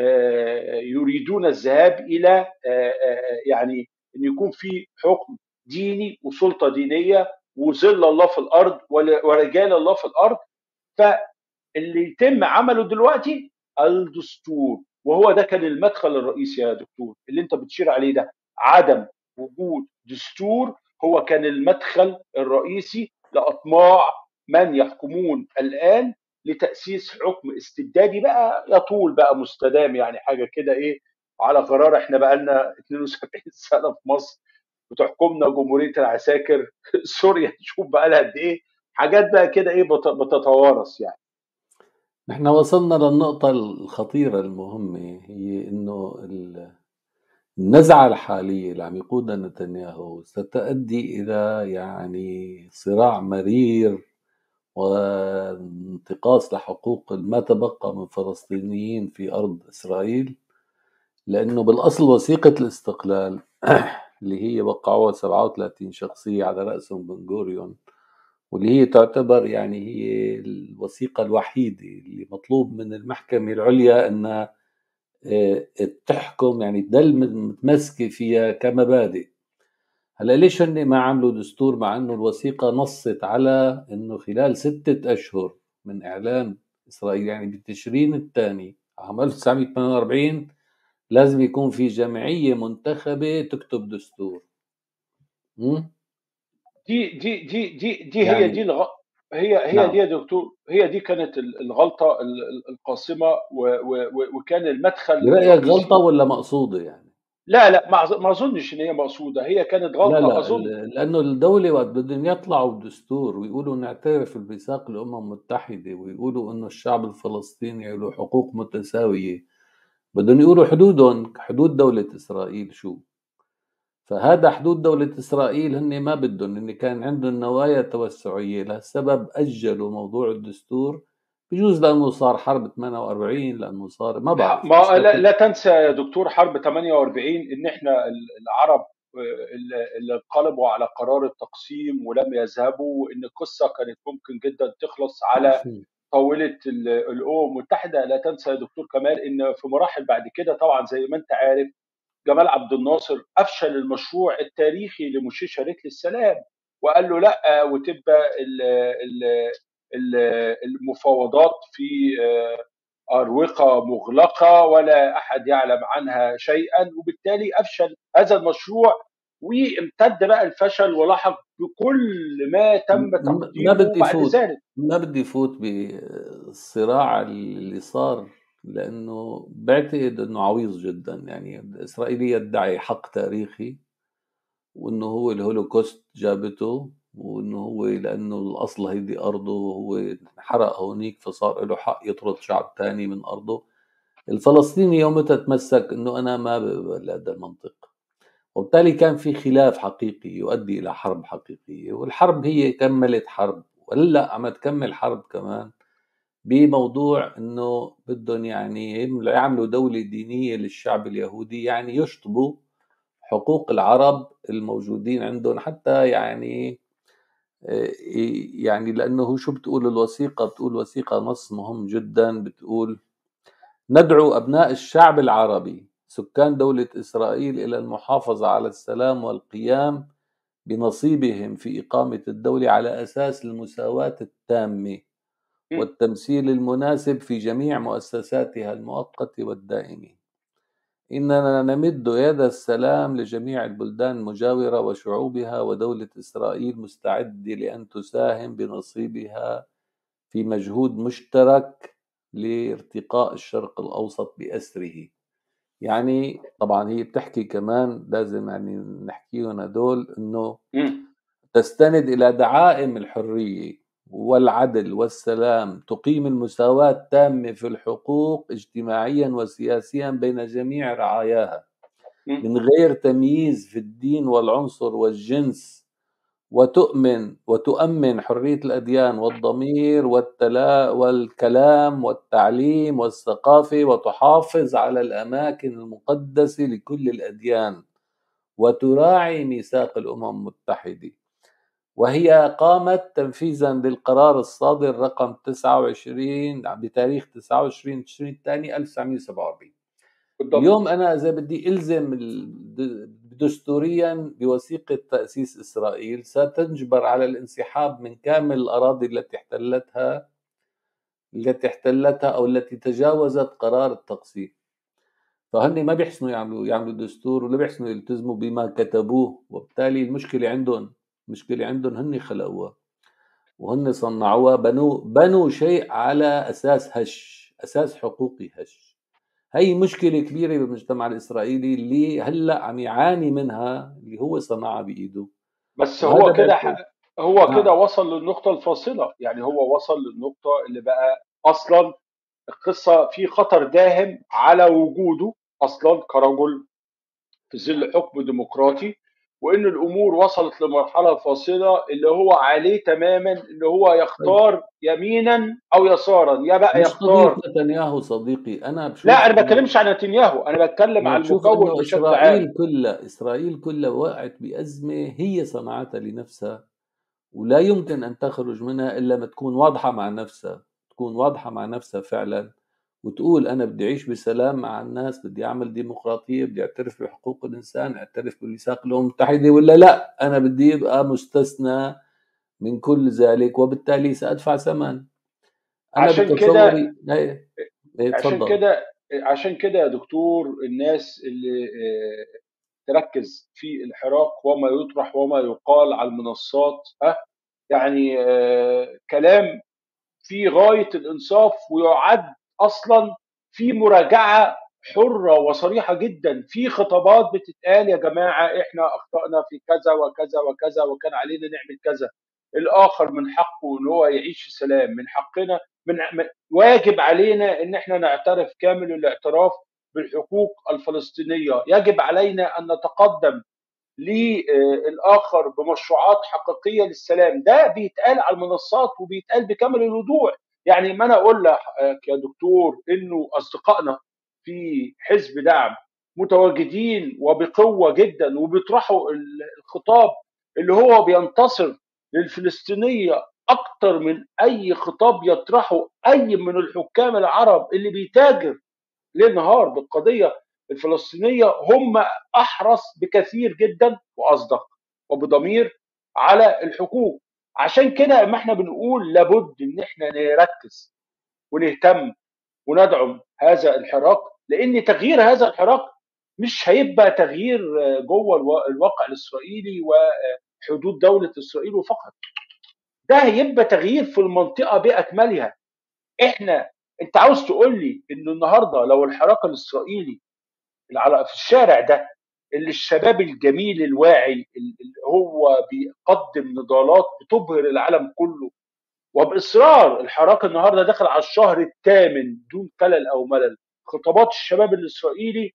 يريدون الذهاب الى يعني ان يكون في حكم ديني وسلطه دينيه وظل الله في الارض ورجال الله في الارض فاللي يتم عمله دلوقتي الدستور وهو ده كان المدخل الرئيسي يا دكتور اللي انت بتشير عليه ده عدم وجود دستور هو كان المدخل الرئيسي لاطماع من يحكمون الان لتاسيس حكم استبدادي بقى يطول بقى مستدام يعني حاجه كده ايه على قرار احنا بقى لنا 72 سنه في مصر بتحكمنا جمهوريه العساكر سوريا نشوف بقى لها قد ايه حاجات بقى كده ايه بتتوارث يعني نحن وصلنا للنقطة الخطيرة المهمة هي انه النزعة الحالية اللي عم يقودها نتنياهو ستؤدي الى يعني صراع مرير وانتقاص لحقوق ما تبقى من فلسطينيين في ارض اسرائيل لانه بالاصل وثيقة الاستقلال اللي هي وقعوها 37 شخصية على رأسهم بن غوريون واللي هي تعتبر يعني هي الوثيقة الوحيدة اللي مطلوب من المحكمة العليا أنها آه، تحكم يعني تضل متمسكة فيها كمبادئ هلا ليش هن ما عملوا دستور مع انه الوثيقة نصت على انه خلال ستة اشهر من اعلان اسرائيل يعني بالتشرين الثاني عام 1948 لازم يكون في جمعية منتخبة تكتب دستور م? دي دي دي دي دي يعني هي دي الغ... هي هي نعم. دي يا دكتور هي دي كانت الغلطه القاسمه و... و... وكان المدخل برايك غلطه ولا مقصوده يعني؟ لا لا ما اظنش ان هي مقصوده هي كانت غلطه لا لا اظن لانه الدوله وقت بدهم يطلعوا بدستور ويقولوا نعترف بميثاق الامم المتحده ويقولوا انه الشعب الفلسطيني له حقوق متساويه بدهم يقولوا حدودهم حدود دوله اسرائيل شو فهذا حدود دولة إسرائيل هن ما بدهم إن كان عندهم نوايا توسعية لهالسبب أجلوا موضوع الدستور بجوز لأنه صار حرب 48 لأنه صار ما بعرف ما لا, لا تنسى يا دكتور حرب 48 إن إحنا العرب اللي انقلبوا على قرار التقسيم ولم يذهبوا وإن القصة كانت ممكن جدا تخلص على طاولة الأمم المتحدة لا تنسى يا دكتور كمال إن في مراحل بعد كده طبعا زي ما أنت عارف جمال عبد الناصر افشل المشروع التاريخي لمشير شريك للسلام وقال له لا وتبقى المفاوضات في آه، اروقه مغلقه ولا احد يعلم عنها شيئا وبالتالي افشل هذا المشروع وامتد بقى الفشل ولاحق بكل ما تم تقديمه بعد ذلك ما بدي فوت بالصراع اللي صار لانه بعتقد انه عويص جدا يعني اسرائيل يدعي حق تاريخي وانه هو الهولوكوست جابته وانه هو لانه الاصل هيدي ارضه وهو انحرق هونيك فصار له حق يطرد شعب تاني من ارضه الفلسطيني يومتها تمسك انه انا ما بقبل هذا المنطق وبالتالي كان في خلاف حقيقي يؤدي الى حرب حقيقيه والحرب هي كملت حرب ولا عم تكمل حرب كمان بموضوع انه بدهم يعني يعملوا دوله دينيه للشعب اليهودي يعني يشطبوا حقوق العرب الموجودين عندهم حتى يعني يعني لانه شو بتقول الوثيقه بتقول وثيقه نص مهم جدا بتقول ندعو ابناء الشعب العربي سكان دوله اسرائيل الى المحافظه على السلام والقيام بنصيبهم في اقامه الدوله على اساس المساواه التامه والتمثيل المناسب في جميع مؤسساتها المؤقتة والدائمة إننا نمد يد السلام لجميع البلدان المجاورة وشعوبها ودولة إسرائيل مستعدة لأن تساهم بنصيبها في مجهود مشترك لارتقاء الشرق الأوسط بأسره يعني طبعا هي بتحكي كمان لازم يعني نحكيهم هدول انه تستند الى دعائم الحريه والعدل والسلام تقيم المساواة التامة في الحقوق اجتماعيا وسياسيا بين جميع رعاياها من غير تمييز في الدين والعنصر والجنس وتؤمن وتؤمن حرية الأديان والضمير والتلا والكلام والتعليم والثقافة وتحافظ على الأماكن المقدسة لكل الأديان وتراعي ميثاق الأمم المتحدة وهي قامت تنفيذا للقرار الصادر رقم 29 بتاريخ 29 تشرين الثاني 1947 بالضبط. اليوم انا اذا بدي الزم دستوريا بوثيقه تاسيس اسرائيل ستجبر على الانسحاب من كامل الاراضي التي احتلتها التي احتلتها او التي تجاوزت قرار التقسيم فهن ما بيحسنوا يعملوا يعملوا دستور ولا بيحسنوا يلتزموا بما كتبوه وبالتالي المشكله عندهم المشكله عندهم هن خلقوها وهن صنعوها بنوا بنوا شيء على اساس هش اساس حقوقي هش هي مشكلة كبيرة بالمجتمع الإسرائيلي اللي هلا عم يعاني منها اللي هو صنعها بإيده بس هو كده هو نعم. كده وصل للنقطة الفاصلة يعني هو وصل للنقطة اللي بقى أصلا القصة في خطر داهم على وجوده أصلا كرجل في ظل حكم ديمقراطي وان الامور وصلت لمرحله فاصله اللي هو عليه تماما ان هو يختار يمينا او يسارا يا بقى يختار نتنياهو صديقي انا بشوف لا انا ما بتكلمش عن نتنياهو انا بتكلم عن المكون بشكل اسرائيل كلها اسرائيل كلها وقعت بازمه هي صنعتها لنفسها ولا يمكن ان تخرج منها الا ما تكون واضحه مع نفسها تكون واضحه مع نفسها فعلا وتقول انا بدي اعيش بسلام مع الناس بدي اعمل ديمقراطيه بدي اعترف بحقوق الانسان اعترف بميثاق الامم المتحده ولا لا انا بدي ابقى مستثنى من كل ذلك وبالتالي سادفع ثمن انا عشان كده إيه، إيه، عشان كده عشان كده يا دكتور الناس اللي آه، تركز في الحراك وما يطرح وما يقال على المنصات ها يعني آه، كلام في غايه الانصاف ويعد اصلا في مراجعه حره وصريحه جدا في خطابات بتتقال يا جماعه احنا اخطانا في كذا وكذا وكذا وكان علينا نعمل كذا الاخر من حقه ان هو يعيش في سلام من حقنا من واجب علينا ان احنا نعترف كامل الاعتراف بالحقوق الفلسطينيه يجب علينا ان نتقدم للاخر بمشروعات حقيقيه للسلام ده بيتقال على المنصات وبيتقال بكامل الوضوح يعني ما انا اقول لك يا دكتور انه اصدقائنا في حزب دعم متواجدين وبقوه جدا وبيطرحوا الخطاب اللي هو بينتصر للفلسطينيه اكتر من اي خطاب يطرحه اي من الحكام العرب اللي بيتاجر ليل نهار بالقضيه الفلسطينيه هم احرص بكثير جدا واصدق وبضمير على الحقوق عشان كده ما احنا بنقول لابد ان احنا نركز ونهتم وندعم هذا الحراك لان تغيير هذا الحراك مش هيبقى تغيير جوه الواقع الاسرائيلي وحدود دوله اسرائيل فقط ده هيبقى تغيير في المنطقه باكملها احنا انت عاوز تقول لي ان النهارده لو الحراك الاسرائيلي في الشارع ده اللي الشباب الجميل الواعي اللي هو بيقدم نضالات بتبهر العالم كله وباصرار الحراك النهارده داخل على الشهر الثامن دون خلل او ملل خطابات الشباب الاسرائيلي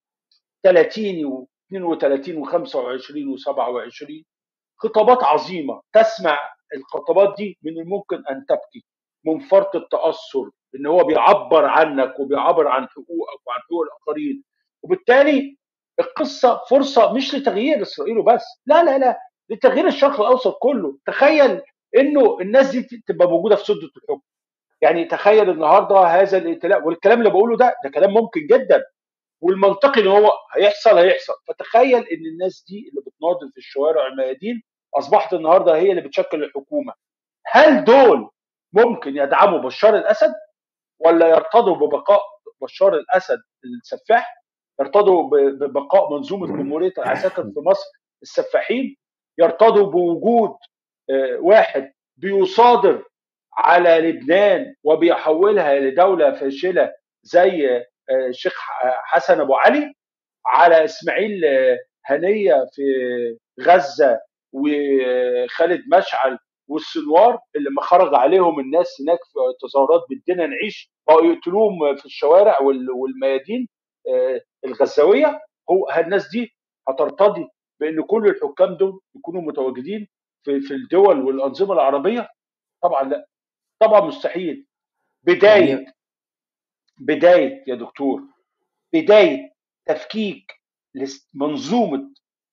30 و 32 و 25 و 27 خطابات عظيمه تسمع الخطابات دي من الممكن ان تبكي من فرط التاثر ان هو بيعبر عنك وبيعبر عن حقوقك وعن حقوق الاخرين وبالتالي القصه فرصه مش لتغيير اسرائيل وبس لا لا لا لتغيير الشرق الاوسط كله تخيل انه الناس دي تبقى موجوده في سده الحكم يعني تخيل النهارده هذا الائتلاف والكلام اللي بقوله ده ده كلام ممكن جدا والمنطقي ان هو هيحصل هيحصل فتخيل ان الناس دي اللي بتناضل في الشوارع الميادين اصبحت النهارده هي اللي بتشكل الحكومه هل دول ممكن يدعموا بشار الاسد ولا يرتضوا ببقاء بشار الاسد السفاح يرتضوا ببقاء منظومه جمهوريه العساكر في مصر السفاحين يرتضوا بوجود آه، واحد بيصادر على لبنان وبيحولها لدوله فاشله زي الشيخ آه، حسن ابو علي على اسماعيل آه، هنيه في غزه وخالد مشعل والسنوار اللي ما خرج عليهم الناس هناك في تظاهرات بدنا نعيش بقوا يقتلوهم في الشوارع والميادين الغزاويه هو الناس دي هترتضي بان كل الحكام دول يكونوا متواجدين في في الدول والانظمه العربيه طبعا لا طبعا مستحيل بدايه يعني بدايه يا دكتور بدايه تفكيك منظومه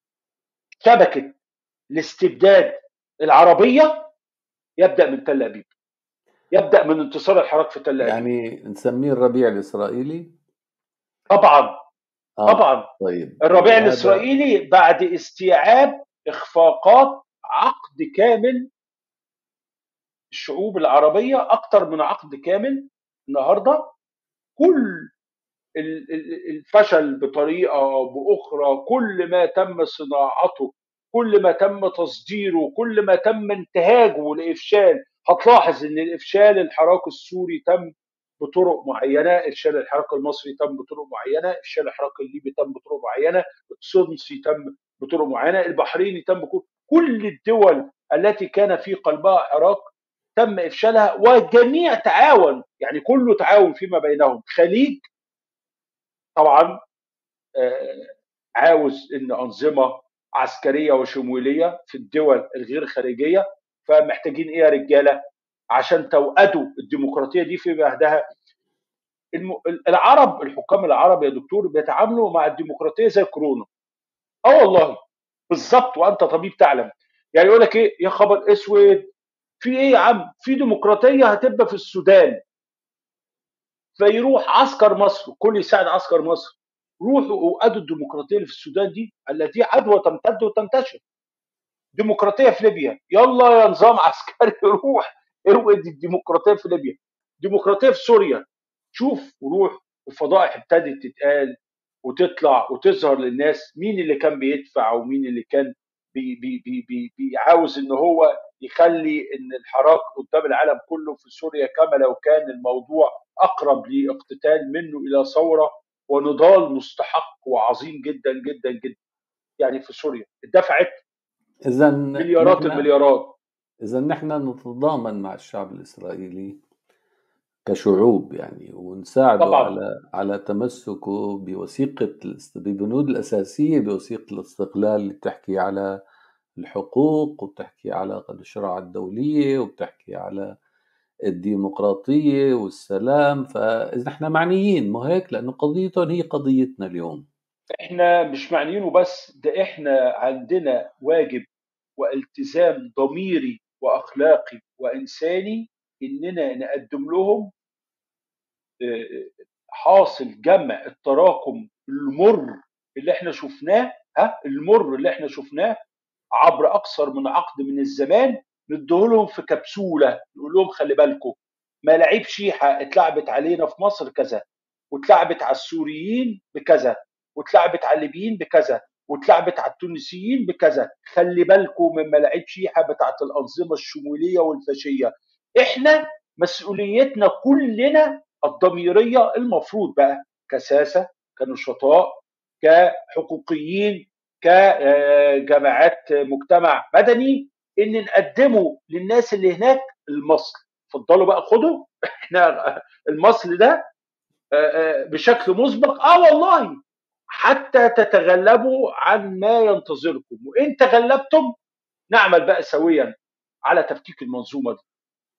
شبكه الاستبداد العربيه يبدا من تل ابيب يبدا من انتصار الحراك في تل ابيب يعني نسميه الربيع الاسرائيلي طبعا آه. طبعا طيب الربيع هذا... الاسرائيلي بعد استيعاب اخفاقات عقد كامل الشعوب العربيه اكثر من عقد كامل النهارده كل الفشل بطريقه او باخرى كل ما تم صناعته كل ما تم تصديره كل ما تم انتهاجه لافشال هتلاحظ ان الافشال الحراك السوري تم بطرق معينه، افشال الحراك المصري تم بطرق معينه، افشال الحراك الليبي تم بطرق معينه، السدنسي تم بطرق معينه، البحريني تم بكل كل الدول التي كان في قلبها حراك تم افشالها وجميع تعاون يعني كله تعاون فيما بينهم خليج طبعا عاوز ان انظمه عسكريه وشموليه في الدول الغير خارجيه فمحتاجين ايه يا رجاله عشان توأدوا الديمقراطيه دي في مهدها العرب الحكام العرب يا دكتور بيتعاملوا مع الديمقراطيه زي كورونا اه والله بالظبط وانت طبيب تعلم يعني يقول لك ايه يا خبر اسود في ايه يا عم في ديمقراطيه هتبقى في السودان فيروح عسكر مصر كل يساعد عسكر مصر روحوا اوقدوا الديمقراطيه اللي في السودان دي التي عدوى تمتد وتنتشر ديمقراطيه في ليبيا يلا يا نظام عسكري روح اوقد الديمقراطيه في ليبيا ديمقراطيه في سوريا شوف وروح الفضائح ابتدت تتقال وتطلع وتظهر للناس مين اللي كان بيدفع ومين اللي كان بي بي بي بي بيعاوز ان هو يخلي ان الحراك قدام العالم كله في سوريا كما لو كان الموضوع اقرب لاقتتال منه الى ثوره ونضال مستحق وعظيم جدا جدا جدا يعني في سوريا اتدفعت اذا مليارات المليارات اذا نحن نتضامن مع الشعب الاسرائيلي كشعوب يعني ونساعده طبعا. على على تمسكه بوثيقه ببنود الاساسيه بوثيقه الاستقلال اللي بتحكي على الحقوق وبتحكي على الشرع الدوليه وبتحكي على الديمقراطيه والسلام فاذا احنا معنيين مو هيك لانه قضيتهم هي قضيتنا اليوم احنا مش معنيين وبس ده احنا عندنا واجب والتزام ضميري واخلاقي وانساني اننا نقدم لهم حاصل جمع التراكم المر اللي احنا شفناه ها المر اللي احنا شفناه عبر اكثر من عقد من الزمان نديهولهم في كبسوله نقول لهم خلي بالكم ملاعيب شيحه اتلعبت علينا في مصر كذا واتلعبت على السوريين بكذا واتلعبت على الليبيين بكذا واتلعبت على التونسيين بكذا خلي بالكم من ملاعيب شيحه بتاعت الانظمه الشموليه والفاشيه احنا مسؤوليتنا كلنا الضميريه المفروض بقى كساسه كنشطاء كحقوقيين كجماعات مجتمع مدني ان نقدمه للناس اللي هناك المصل اتفضلوا بقى خدوا احنا المصل ده بشكل مسبق اه والله حتى تتغلبوا عن ما ينتظركم وان تغلبتم نعمل بقى سويا على تفكيك المنظومه دي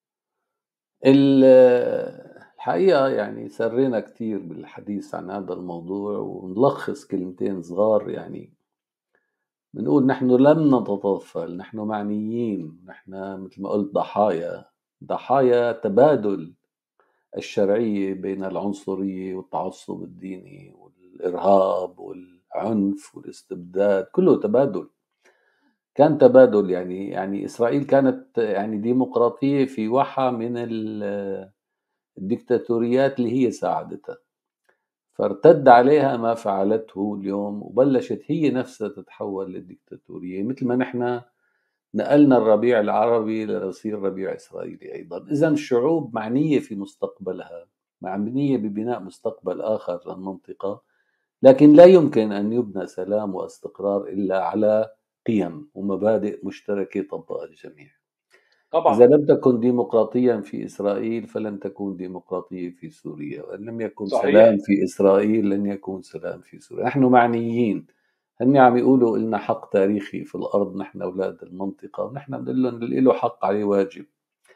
الحقيقة يعني سرينا كتير بالحديث عن هذا الموضوع ونلخص كلمتين صغار يعني بنقول نحن لم نتطفل نحن معنيين نحن مثل ما قلت ضحايا ضحايا تبادل الشرعية بين العنصرية والتعصب الديني والإرهاب والعنف والاستبداد كله تبادل كان تبادل يعني يعني إسرائيل كانت يعني ديمقراطية في وحى من الدكتاتوريات اللي هي ساعدتها فارتد عليها ما فعلته اليوم وبلشت هي نفسها تتحول للدكتاتورية مثل ما نحن نقلنا الربيع العربي ليصير ربيع إسرائيلي أيضا إذا الشعوب معنية في مستقبلها معنية ببناء مستقبل آخر للمنطقة لكن لا يمكن أن يبنى سلام واستقرار إلا على قيم ومبادئ مشتركة طبقها الجميع طبعا. إذا لم تكن ديمقراطيا في إسرائيل فلن تكون ديمقراطية في سوريا وإن لم يكن صحيح. سلام في إسرائيل لن يكون سلام في سوريا نحن معنيين هن عم يقولوا لنا حق تاريخي في الأرض نحن أولاد المنطقة ونحن بنقول لهم اللي له حق عليه واجب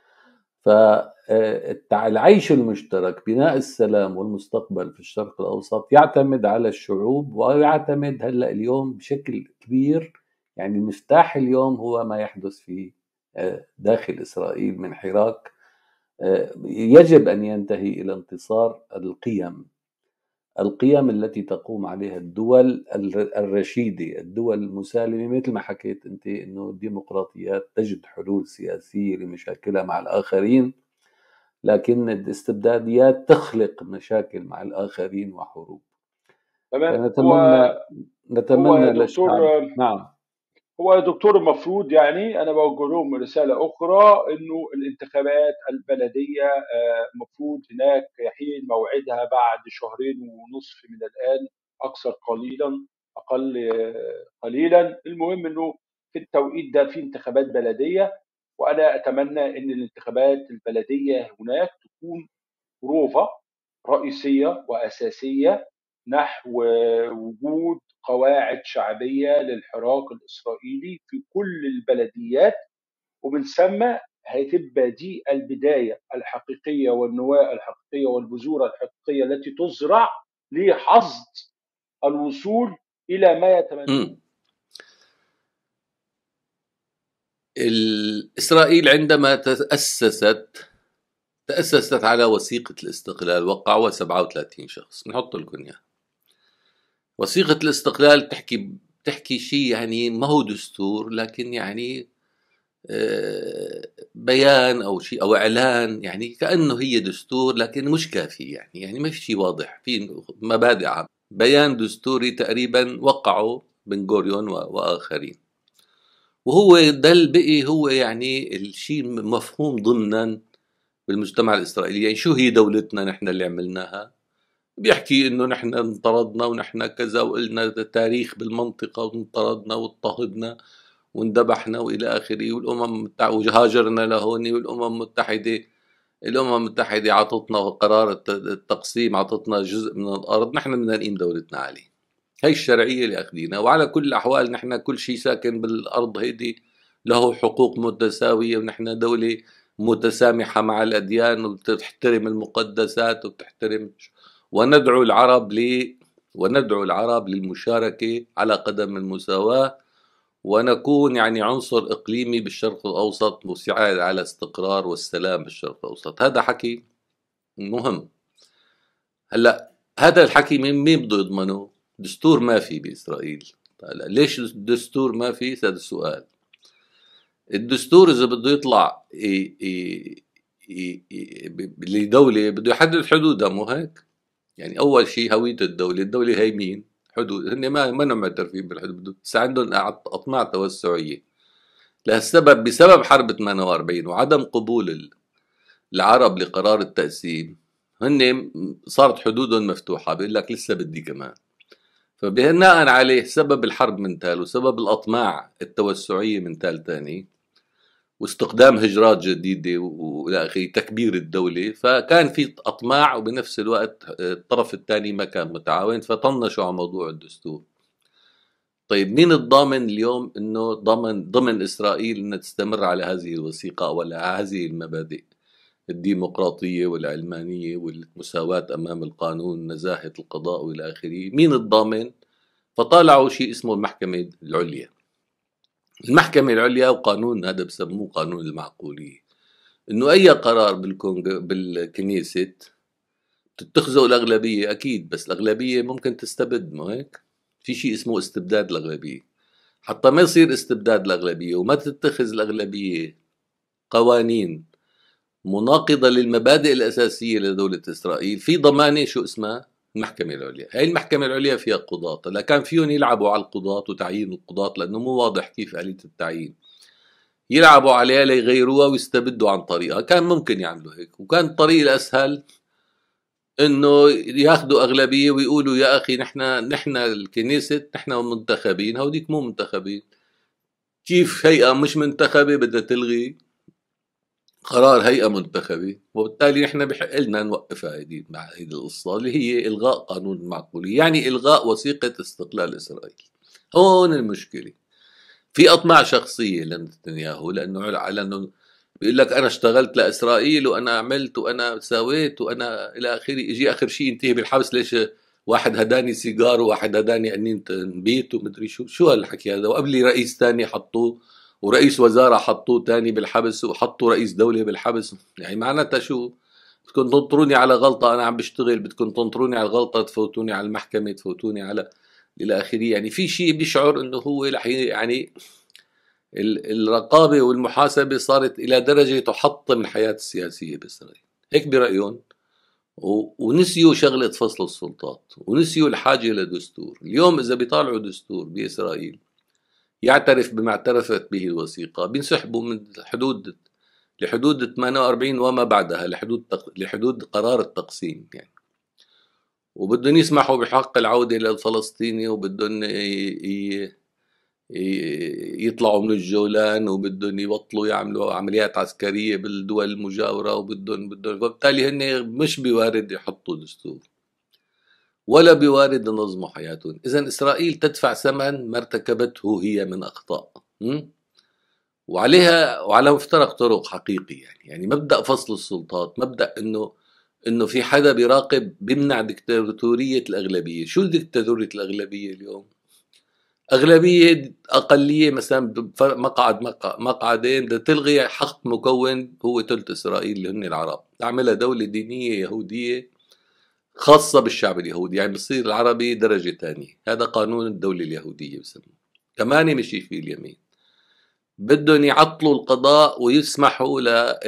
فالعيش المشترك بناء السلام والمستقبل في الشرق الأوسط يعتمد على الشعوب ويعتمد هلأ اليوم بشكل كبير يعني مفتاح اليوم هو ما يحدث في داخل إسرائيل من حراك يجب أن ينتهي إلى انتصار القيم القيم التي تقوم عليها الدول الرشيدة الدول المسالمة مثل ما حكيت أنت أنه الديمقراطيات تجد حلول سياسية لمشاكلها مع الآخرين لكن الاستبداديات تخلق مشاكل مع الآخرين وحروب تمام نتمنى هو نتمنى هو يا للشعب دكتور نعم هو يا دكتور المفروض يعني انا بوجه لهم رساله اخرى انه الانتخابات البلديه آه، المفروض هناك يحين موعدها بعد شهرين ونصف من الان اكثر قليلا اقل آه، قليلا المهم انه في التوقيت ده في انتخابات بلديه وانا اتمنى ان الانتخابات البلديه هناك تكون بروفه رئيسيه واساسيه نحو وجود قواعد شعبيه للحراك الاسرائيلي في كل البلديات ومن ثم هتبقى دي البدايه الحقيقيه والنواه الحقيقيه والبذور الحقيقيه التي تزرع لحصد الوصول الى ما يتمنى مم. إسرائيل عندما تأسست تأسست على وثيقة الاستقلال وقعوها 37 شخص نحط لكم إياها وثيقة الاستقلال بتحكي بتحكي شيء يعني ما هو دستور لكن يعني آه، بيان او شيء او اعلان يعني كانه هي دستور لكن مش كافي يعني يعني ما في شيء واضح في مبادئ عامة بيان دستوري تقريبا وقعه بن غوريون واخرين وهو ده بقي هو يعني الشيء مفهوم ضمنا بالمجتمع الاسرائيلي يعني شو هي دولتنا نحن اللي عملناها بيحكي انه نحن انطردنا ونحن كذا وقلنا تاريخ بالمنطقه وانطردنا واضطهدنا واندبحنا والى اخره والامم وهاجرنا لهون والامم المتحده الامم المتحده عطتنا قرار التقسيم عطتنا جزء من الارض نحن بدنا نقيم دولتنا عليه هي الشرعيه اللي اخذينها وعلى كل الاحوال نحن كل شيء ساكن بالارض هيدي له حقوق متساويه ونحن دوله متسامحه مع الاديان وبتحترم المقدسات وبتحترم وندعو العرب ل وندعو العرب للمشاركة على قدم المساواة ونكون يعني عنصر إقليمي بالشرق الأوسط مساعد على استقرار والسلام بالشرق الأوسط هذا حكي مهم هلا هذا الحكي مين مين بده يضمنه؟ دستور ما في بإسرائيل هلا ليش الدستور ما في؟ هذا السؤال الدستور إذا بده يطلع لدولة بده يحدد حدودها مو هيك؟ يعني اول شيء هويه الدوله الدوله هي مين حدود هن ما ما معترفين بالحدود بس عندهم اطماع توسعيه لهالسبب بسبب حرب 48 وعدم قبول العرب لقرار التقسيم هن صارت حدودهم مفتوحه بيقول لك لسه بدي كمان فبناء عليه سبب الحرب من تال وسبب الاطماع التوسعيه من تال تاني واستخدام هجرات جديدة وإلى آخره تكبير الدولة فكان في أطماع وبنفس الوقت الطرف الثاني ما كان متعاون فطنشوا على موضوع الدستور طيب مين الضامن اليوم انه ضمن ضمن اسرائيل انها تستمر على هذه الوثيقه ولا هذه المبادئ الديمقراطيه والعلمانيه والمساواه امام القانون نزاهه القضاء والى اخره مين الضامن فطالعوا شيء اسمه المحكمه العليا المحكمة العليا وقانون هذا بسموه قانون المعقولية انه اي قرار بالكونغ بالكنيسة تتخذه الاغلبية اكيد بس الاغلبية ممكن تستبد مو هيك في شيء اسمه استبداد الاغلبية حتى ما يصير استبداد الاغلبية وما تتخذ الاغلبية قوانين مناقضة للمبادئ الأساسية لدولة إسرائيل في ضمانة شو اسمها المحكمة العليا هاي المحكمة العليا فيها قضاة لا كان فيهم يلعبوا على القضاة وتعيين القضاة لأنه مو واضح كيف آلية التعيين يلعبوا عليها ليغيروها ويستبدوا عن طريقها كان ممكن يعملوا هيك وكان الطريق الأسهل انه ياخذوا اغلبيه ويقولوا يا اخي نحن نحن الكنيسة نحن منتخبين هوديك مو منتخبين كيف هيئه مش منتخبه بدها تلغي قرار هيئة منتخبة وبالتالي نحن بحق لنا نوقفها هيدي مع هيدي القصة اللي هي إلغاء قانون المعقولية يعني إلغاء وثيقة استقلال إسرائيل هون المشكلة في أطماع شخصية لنتنياهو لأنه لأنه بيقول لك أنا اشتغلت لإسرائيل وأنا عملت وأنا سويت وأنا إلى آخره يجي آخر شيء ينتهي بالحبس ليش واحد هداني سيجار وواحد هداني قنينة بيت ومدري شو شو هالحكي هذا وقبلي رئيس تاني حطوه ورئيس وزاره حطوه تاني بالحبس وحطوا رئيس دوله بالحبس يعني معناتها شو بدكم تنطروني على غلطه انا عم بشتغل بدكم تنطروني على الغلطه تفوتوني على المحكمه تفوتوني على الى اخره يعني في شيء بيشعر انه هو يعني الرقابه والمحاسبه صارت الى درجه تحطم الحياه السياسيه باسرائيل هيك برأيهم ونسيوا شغلة فصل السلطات ونسيوا الحاجة لدستور اليوم إذا بيطالعوا دستور بإسرائيل يعترف بما اعترفت به الوثيقة بينسحبوا من حدود لحدود 48 وما بعدها لحدود لحدود قرار التقسيم يعني وبدهم يسمحوا بحق العودة للفلسطيني وبدهم يطلعوا من الجولان وبدهم يبطلوا يعملوا عمليات عسكرية بالدول المجاورة وبدهم بدهم فبالتالي هن مش بوارد يحطوا دستور ولا بوارد ينظموا حياتهم إذا إسرائيل تدفع ثمن ما ارتكبته هي من أخطاء وعليها وعلى مفترق طرق حقيقي يعني يعني مبدأ فصل السلطات مبدأ إنه انه في حدا بيراقب بيمنع دكتاتوريه الاغلبيه شو دكتاتوريه الاغلبيه اليوم اغلبيه اقليه مثلا مقعد مقعدين بدها تلغي حق مكون هو ثلث اسرائيل اللي هن العرب تعملها دوله دينيه يهوديه خاصة بالشعب اليهودي يعني بصير العربي درجة ثانية هذا قانون الدولة اليهودية بسموه كمان مشي فيه اليمين بدهم يعطلوا القضاء ويسمحوا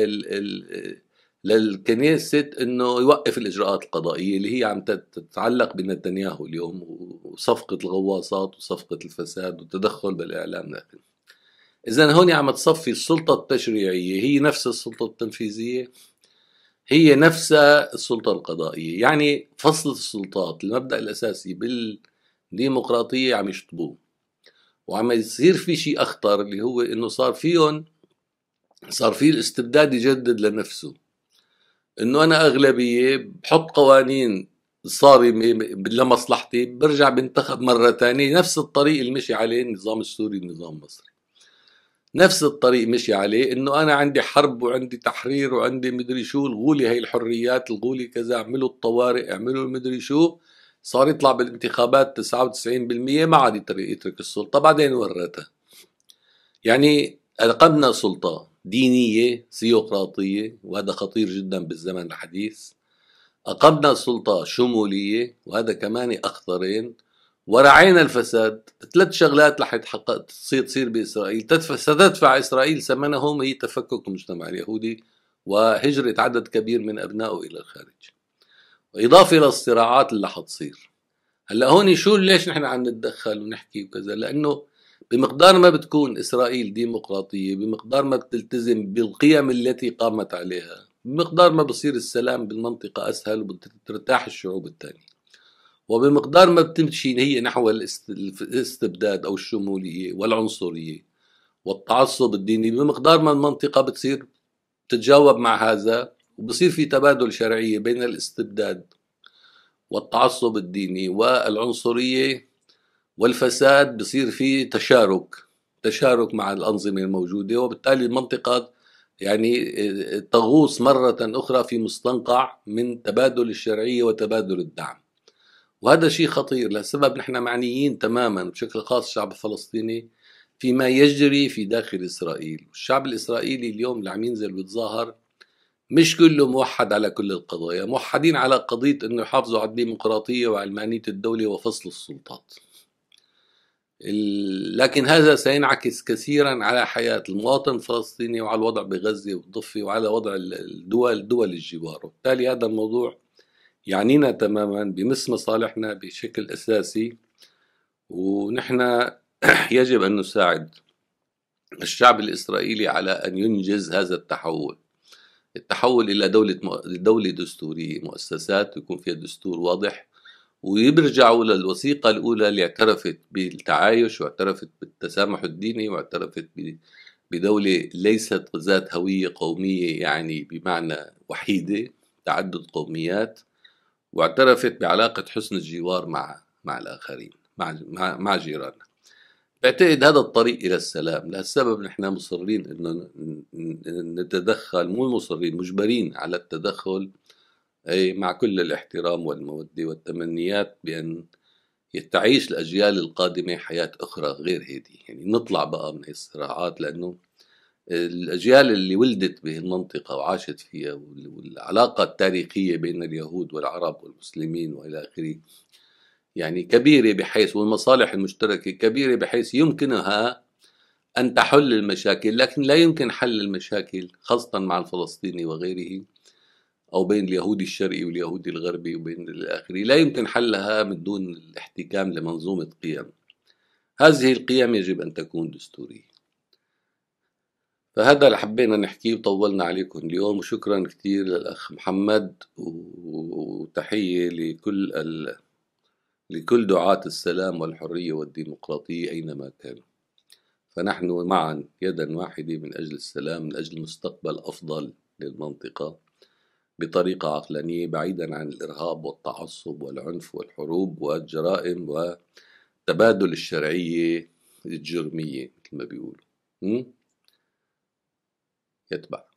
لل للكنيسة انه يوقف الاجراءات القضائية اللي هي عم تتعلق بنتنياهو اليوم وصفقة الغواصات وصفقة الفساد والتدخل بالاعلام داخل اذا هون عم تصفي السلطة التشريعية هي نفس السلطة التنفيذية هي نفسها السلطة القضائية يعني فصل السلطات المبدأ الأساسي بالديمقراطية عم يشطبوه وعم يصير في شيء أخطر اللي هو إنه صار فيهم صار في الاستبداد يجدد لنفسه انه انا اغلبيه بحط قوانين صارمه لمصلحتي برجع بنتخب مره ثانيه نفس الطريق اللي مشي عليه النظام السوري النظام المصري نفس الطريق مشي عليه انه انا عندي حرب وعندي تحرير وعندي مدري شو الغولي هي الحريات الغولي كذا اعملوا الطوارئ اعملوا المدري شو صار يطلع بالانتخابات 99% ما عاد يترك السلطه بعدين ورثها يعني أقمنا سلطة دينية سيوقراطية وهذا خطير جدا بالزمن الحديث أقمنا سلطة شمولية وهذا كمان أخطرين ورعينا الفساد ثلاث شغلات رح يتحقق تصير تصير بإسرائيل ستدفع إسرائيل ثمنهم هي تفكك المجتمع اليهودي وهجرة عدد كبير من أبنائه إلى الخارج وإضافة إلى الصراعات اللي حتصير هلا هون شو ليش نحن عم نتدخل ونحكي وكذا لأنه بمقدار ما بتكون إسرائيل ديمقراطية بمقدار ما بتلتزم بالقيم التي قامت عليها بمقدار ما بصير السلام بالمنطقة أسهل وبترتاح الشعوب الثانية وبمقدار ما بتمشي هي نحو الاستبداد أو الشمولية والعنصرية والتعصب الديني بمقدار ما المنطقة بتصير تتجاوب مع هذا وبصير في تبادل شرعية بين الاستبداد والتعصب الديني والعنصرية والفساد بصير فيه تشارك تشارك مع الأنظمة الموجودة وبالتالي المنطقة يعني تغوص مرة أخرى في مستنقع من تبادل الشرعية وتبادل الدعم وهذا شيء خطير لسبب نحن معنيين تماما بشكل خاص الشعب الفلسطيني فيما يجري في داخل إسرائيل الشعب الإسرائيلي اليوم اللي عم ينزل بيتظاهر مش كله موحد على كل القضايا موحدين على قضية أنه يحافظوا على الديمقراطية وعلمانية الدولة وفصل السلطات لكن هذا سينعكس كثيرا على حياة المواطن الفلسطيني وعلى الوضع بغزة والضفة وعلى وضع الدول دول الجوار وبالتالي هذا الموضوع يعنينا تماما بمس مصالحنا بشكل أساسي ونحن يجب أن نساعد الشعب الإسرائيلي على أن ينجز هذا التحول التحول إلى دولة دولة دستورية مؤسسات يكون فيها دستور واضح ويرجعوا للوثيقة الأولى اللي اعترفت بالتعايش واعترفت بالتسامح الديني واعترفت بدولة ليست ذات هوية قومية يعني بمعنى وحيدة تعدد قوميات واعترفت بعلاقة حسن الجوار مع مع الآخرين مع مع, مع جيراننا بعتقد هذا الطريق إلى السلام لهالسبب نحن مصرين إنه نتدخل مو مصرين مجبرين على التدخل أي مع كل الاحترام والمودة والتمنيات بأن تعيش الأجيال القادمة حياة أخرى غير هيدي يعني نطلع بقى من الصراعات لأنه الأجيال اللي ولدت به المنطقة وعاشت فيها والعلاقة التاريخية بين اليهود والعرب والمسلمين وإلى آخره يعني كبيرة بحيث والمصالح المشتركة كبيرة بحيث يمكنها أن تحل المشاكل لكن لا يمكن حل المشاكل خاصة مع الفلسطيني وغيره أو بين اليهودي الشرقي واليهودي الغربي وبين الآخرين لا يمكن حلها من دون الاحتكام لمنظومة قيم هذه القيم يجب أن تكون دستورية فهذا اللي حبينا نحكيه وطولنا عليكم اليوم وشكرا كثير للأخ محمد وتحية لكل ال... لكل دعاة السلام والحرية والديمقراطية أينما كانوا فنحن معا يدا واحدة من أجل السلام من أجل مستقبل أفضل للمنطقة بطريقة عقلانية بعيدا عن الإرهاب والتعصب والعنف والحروب والجرائم وتبادل الشرعية الجرمية مثل ما بيقولوا يتبع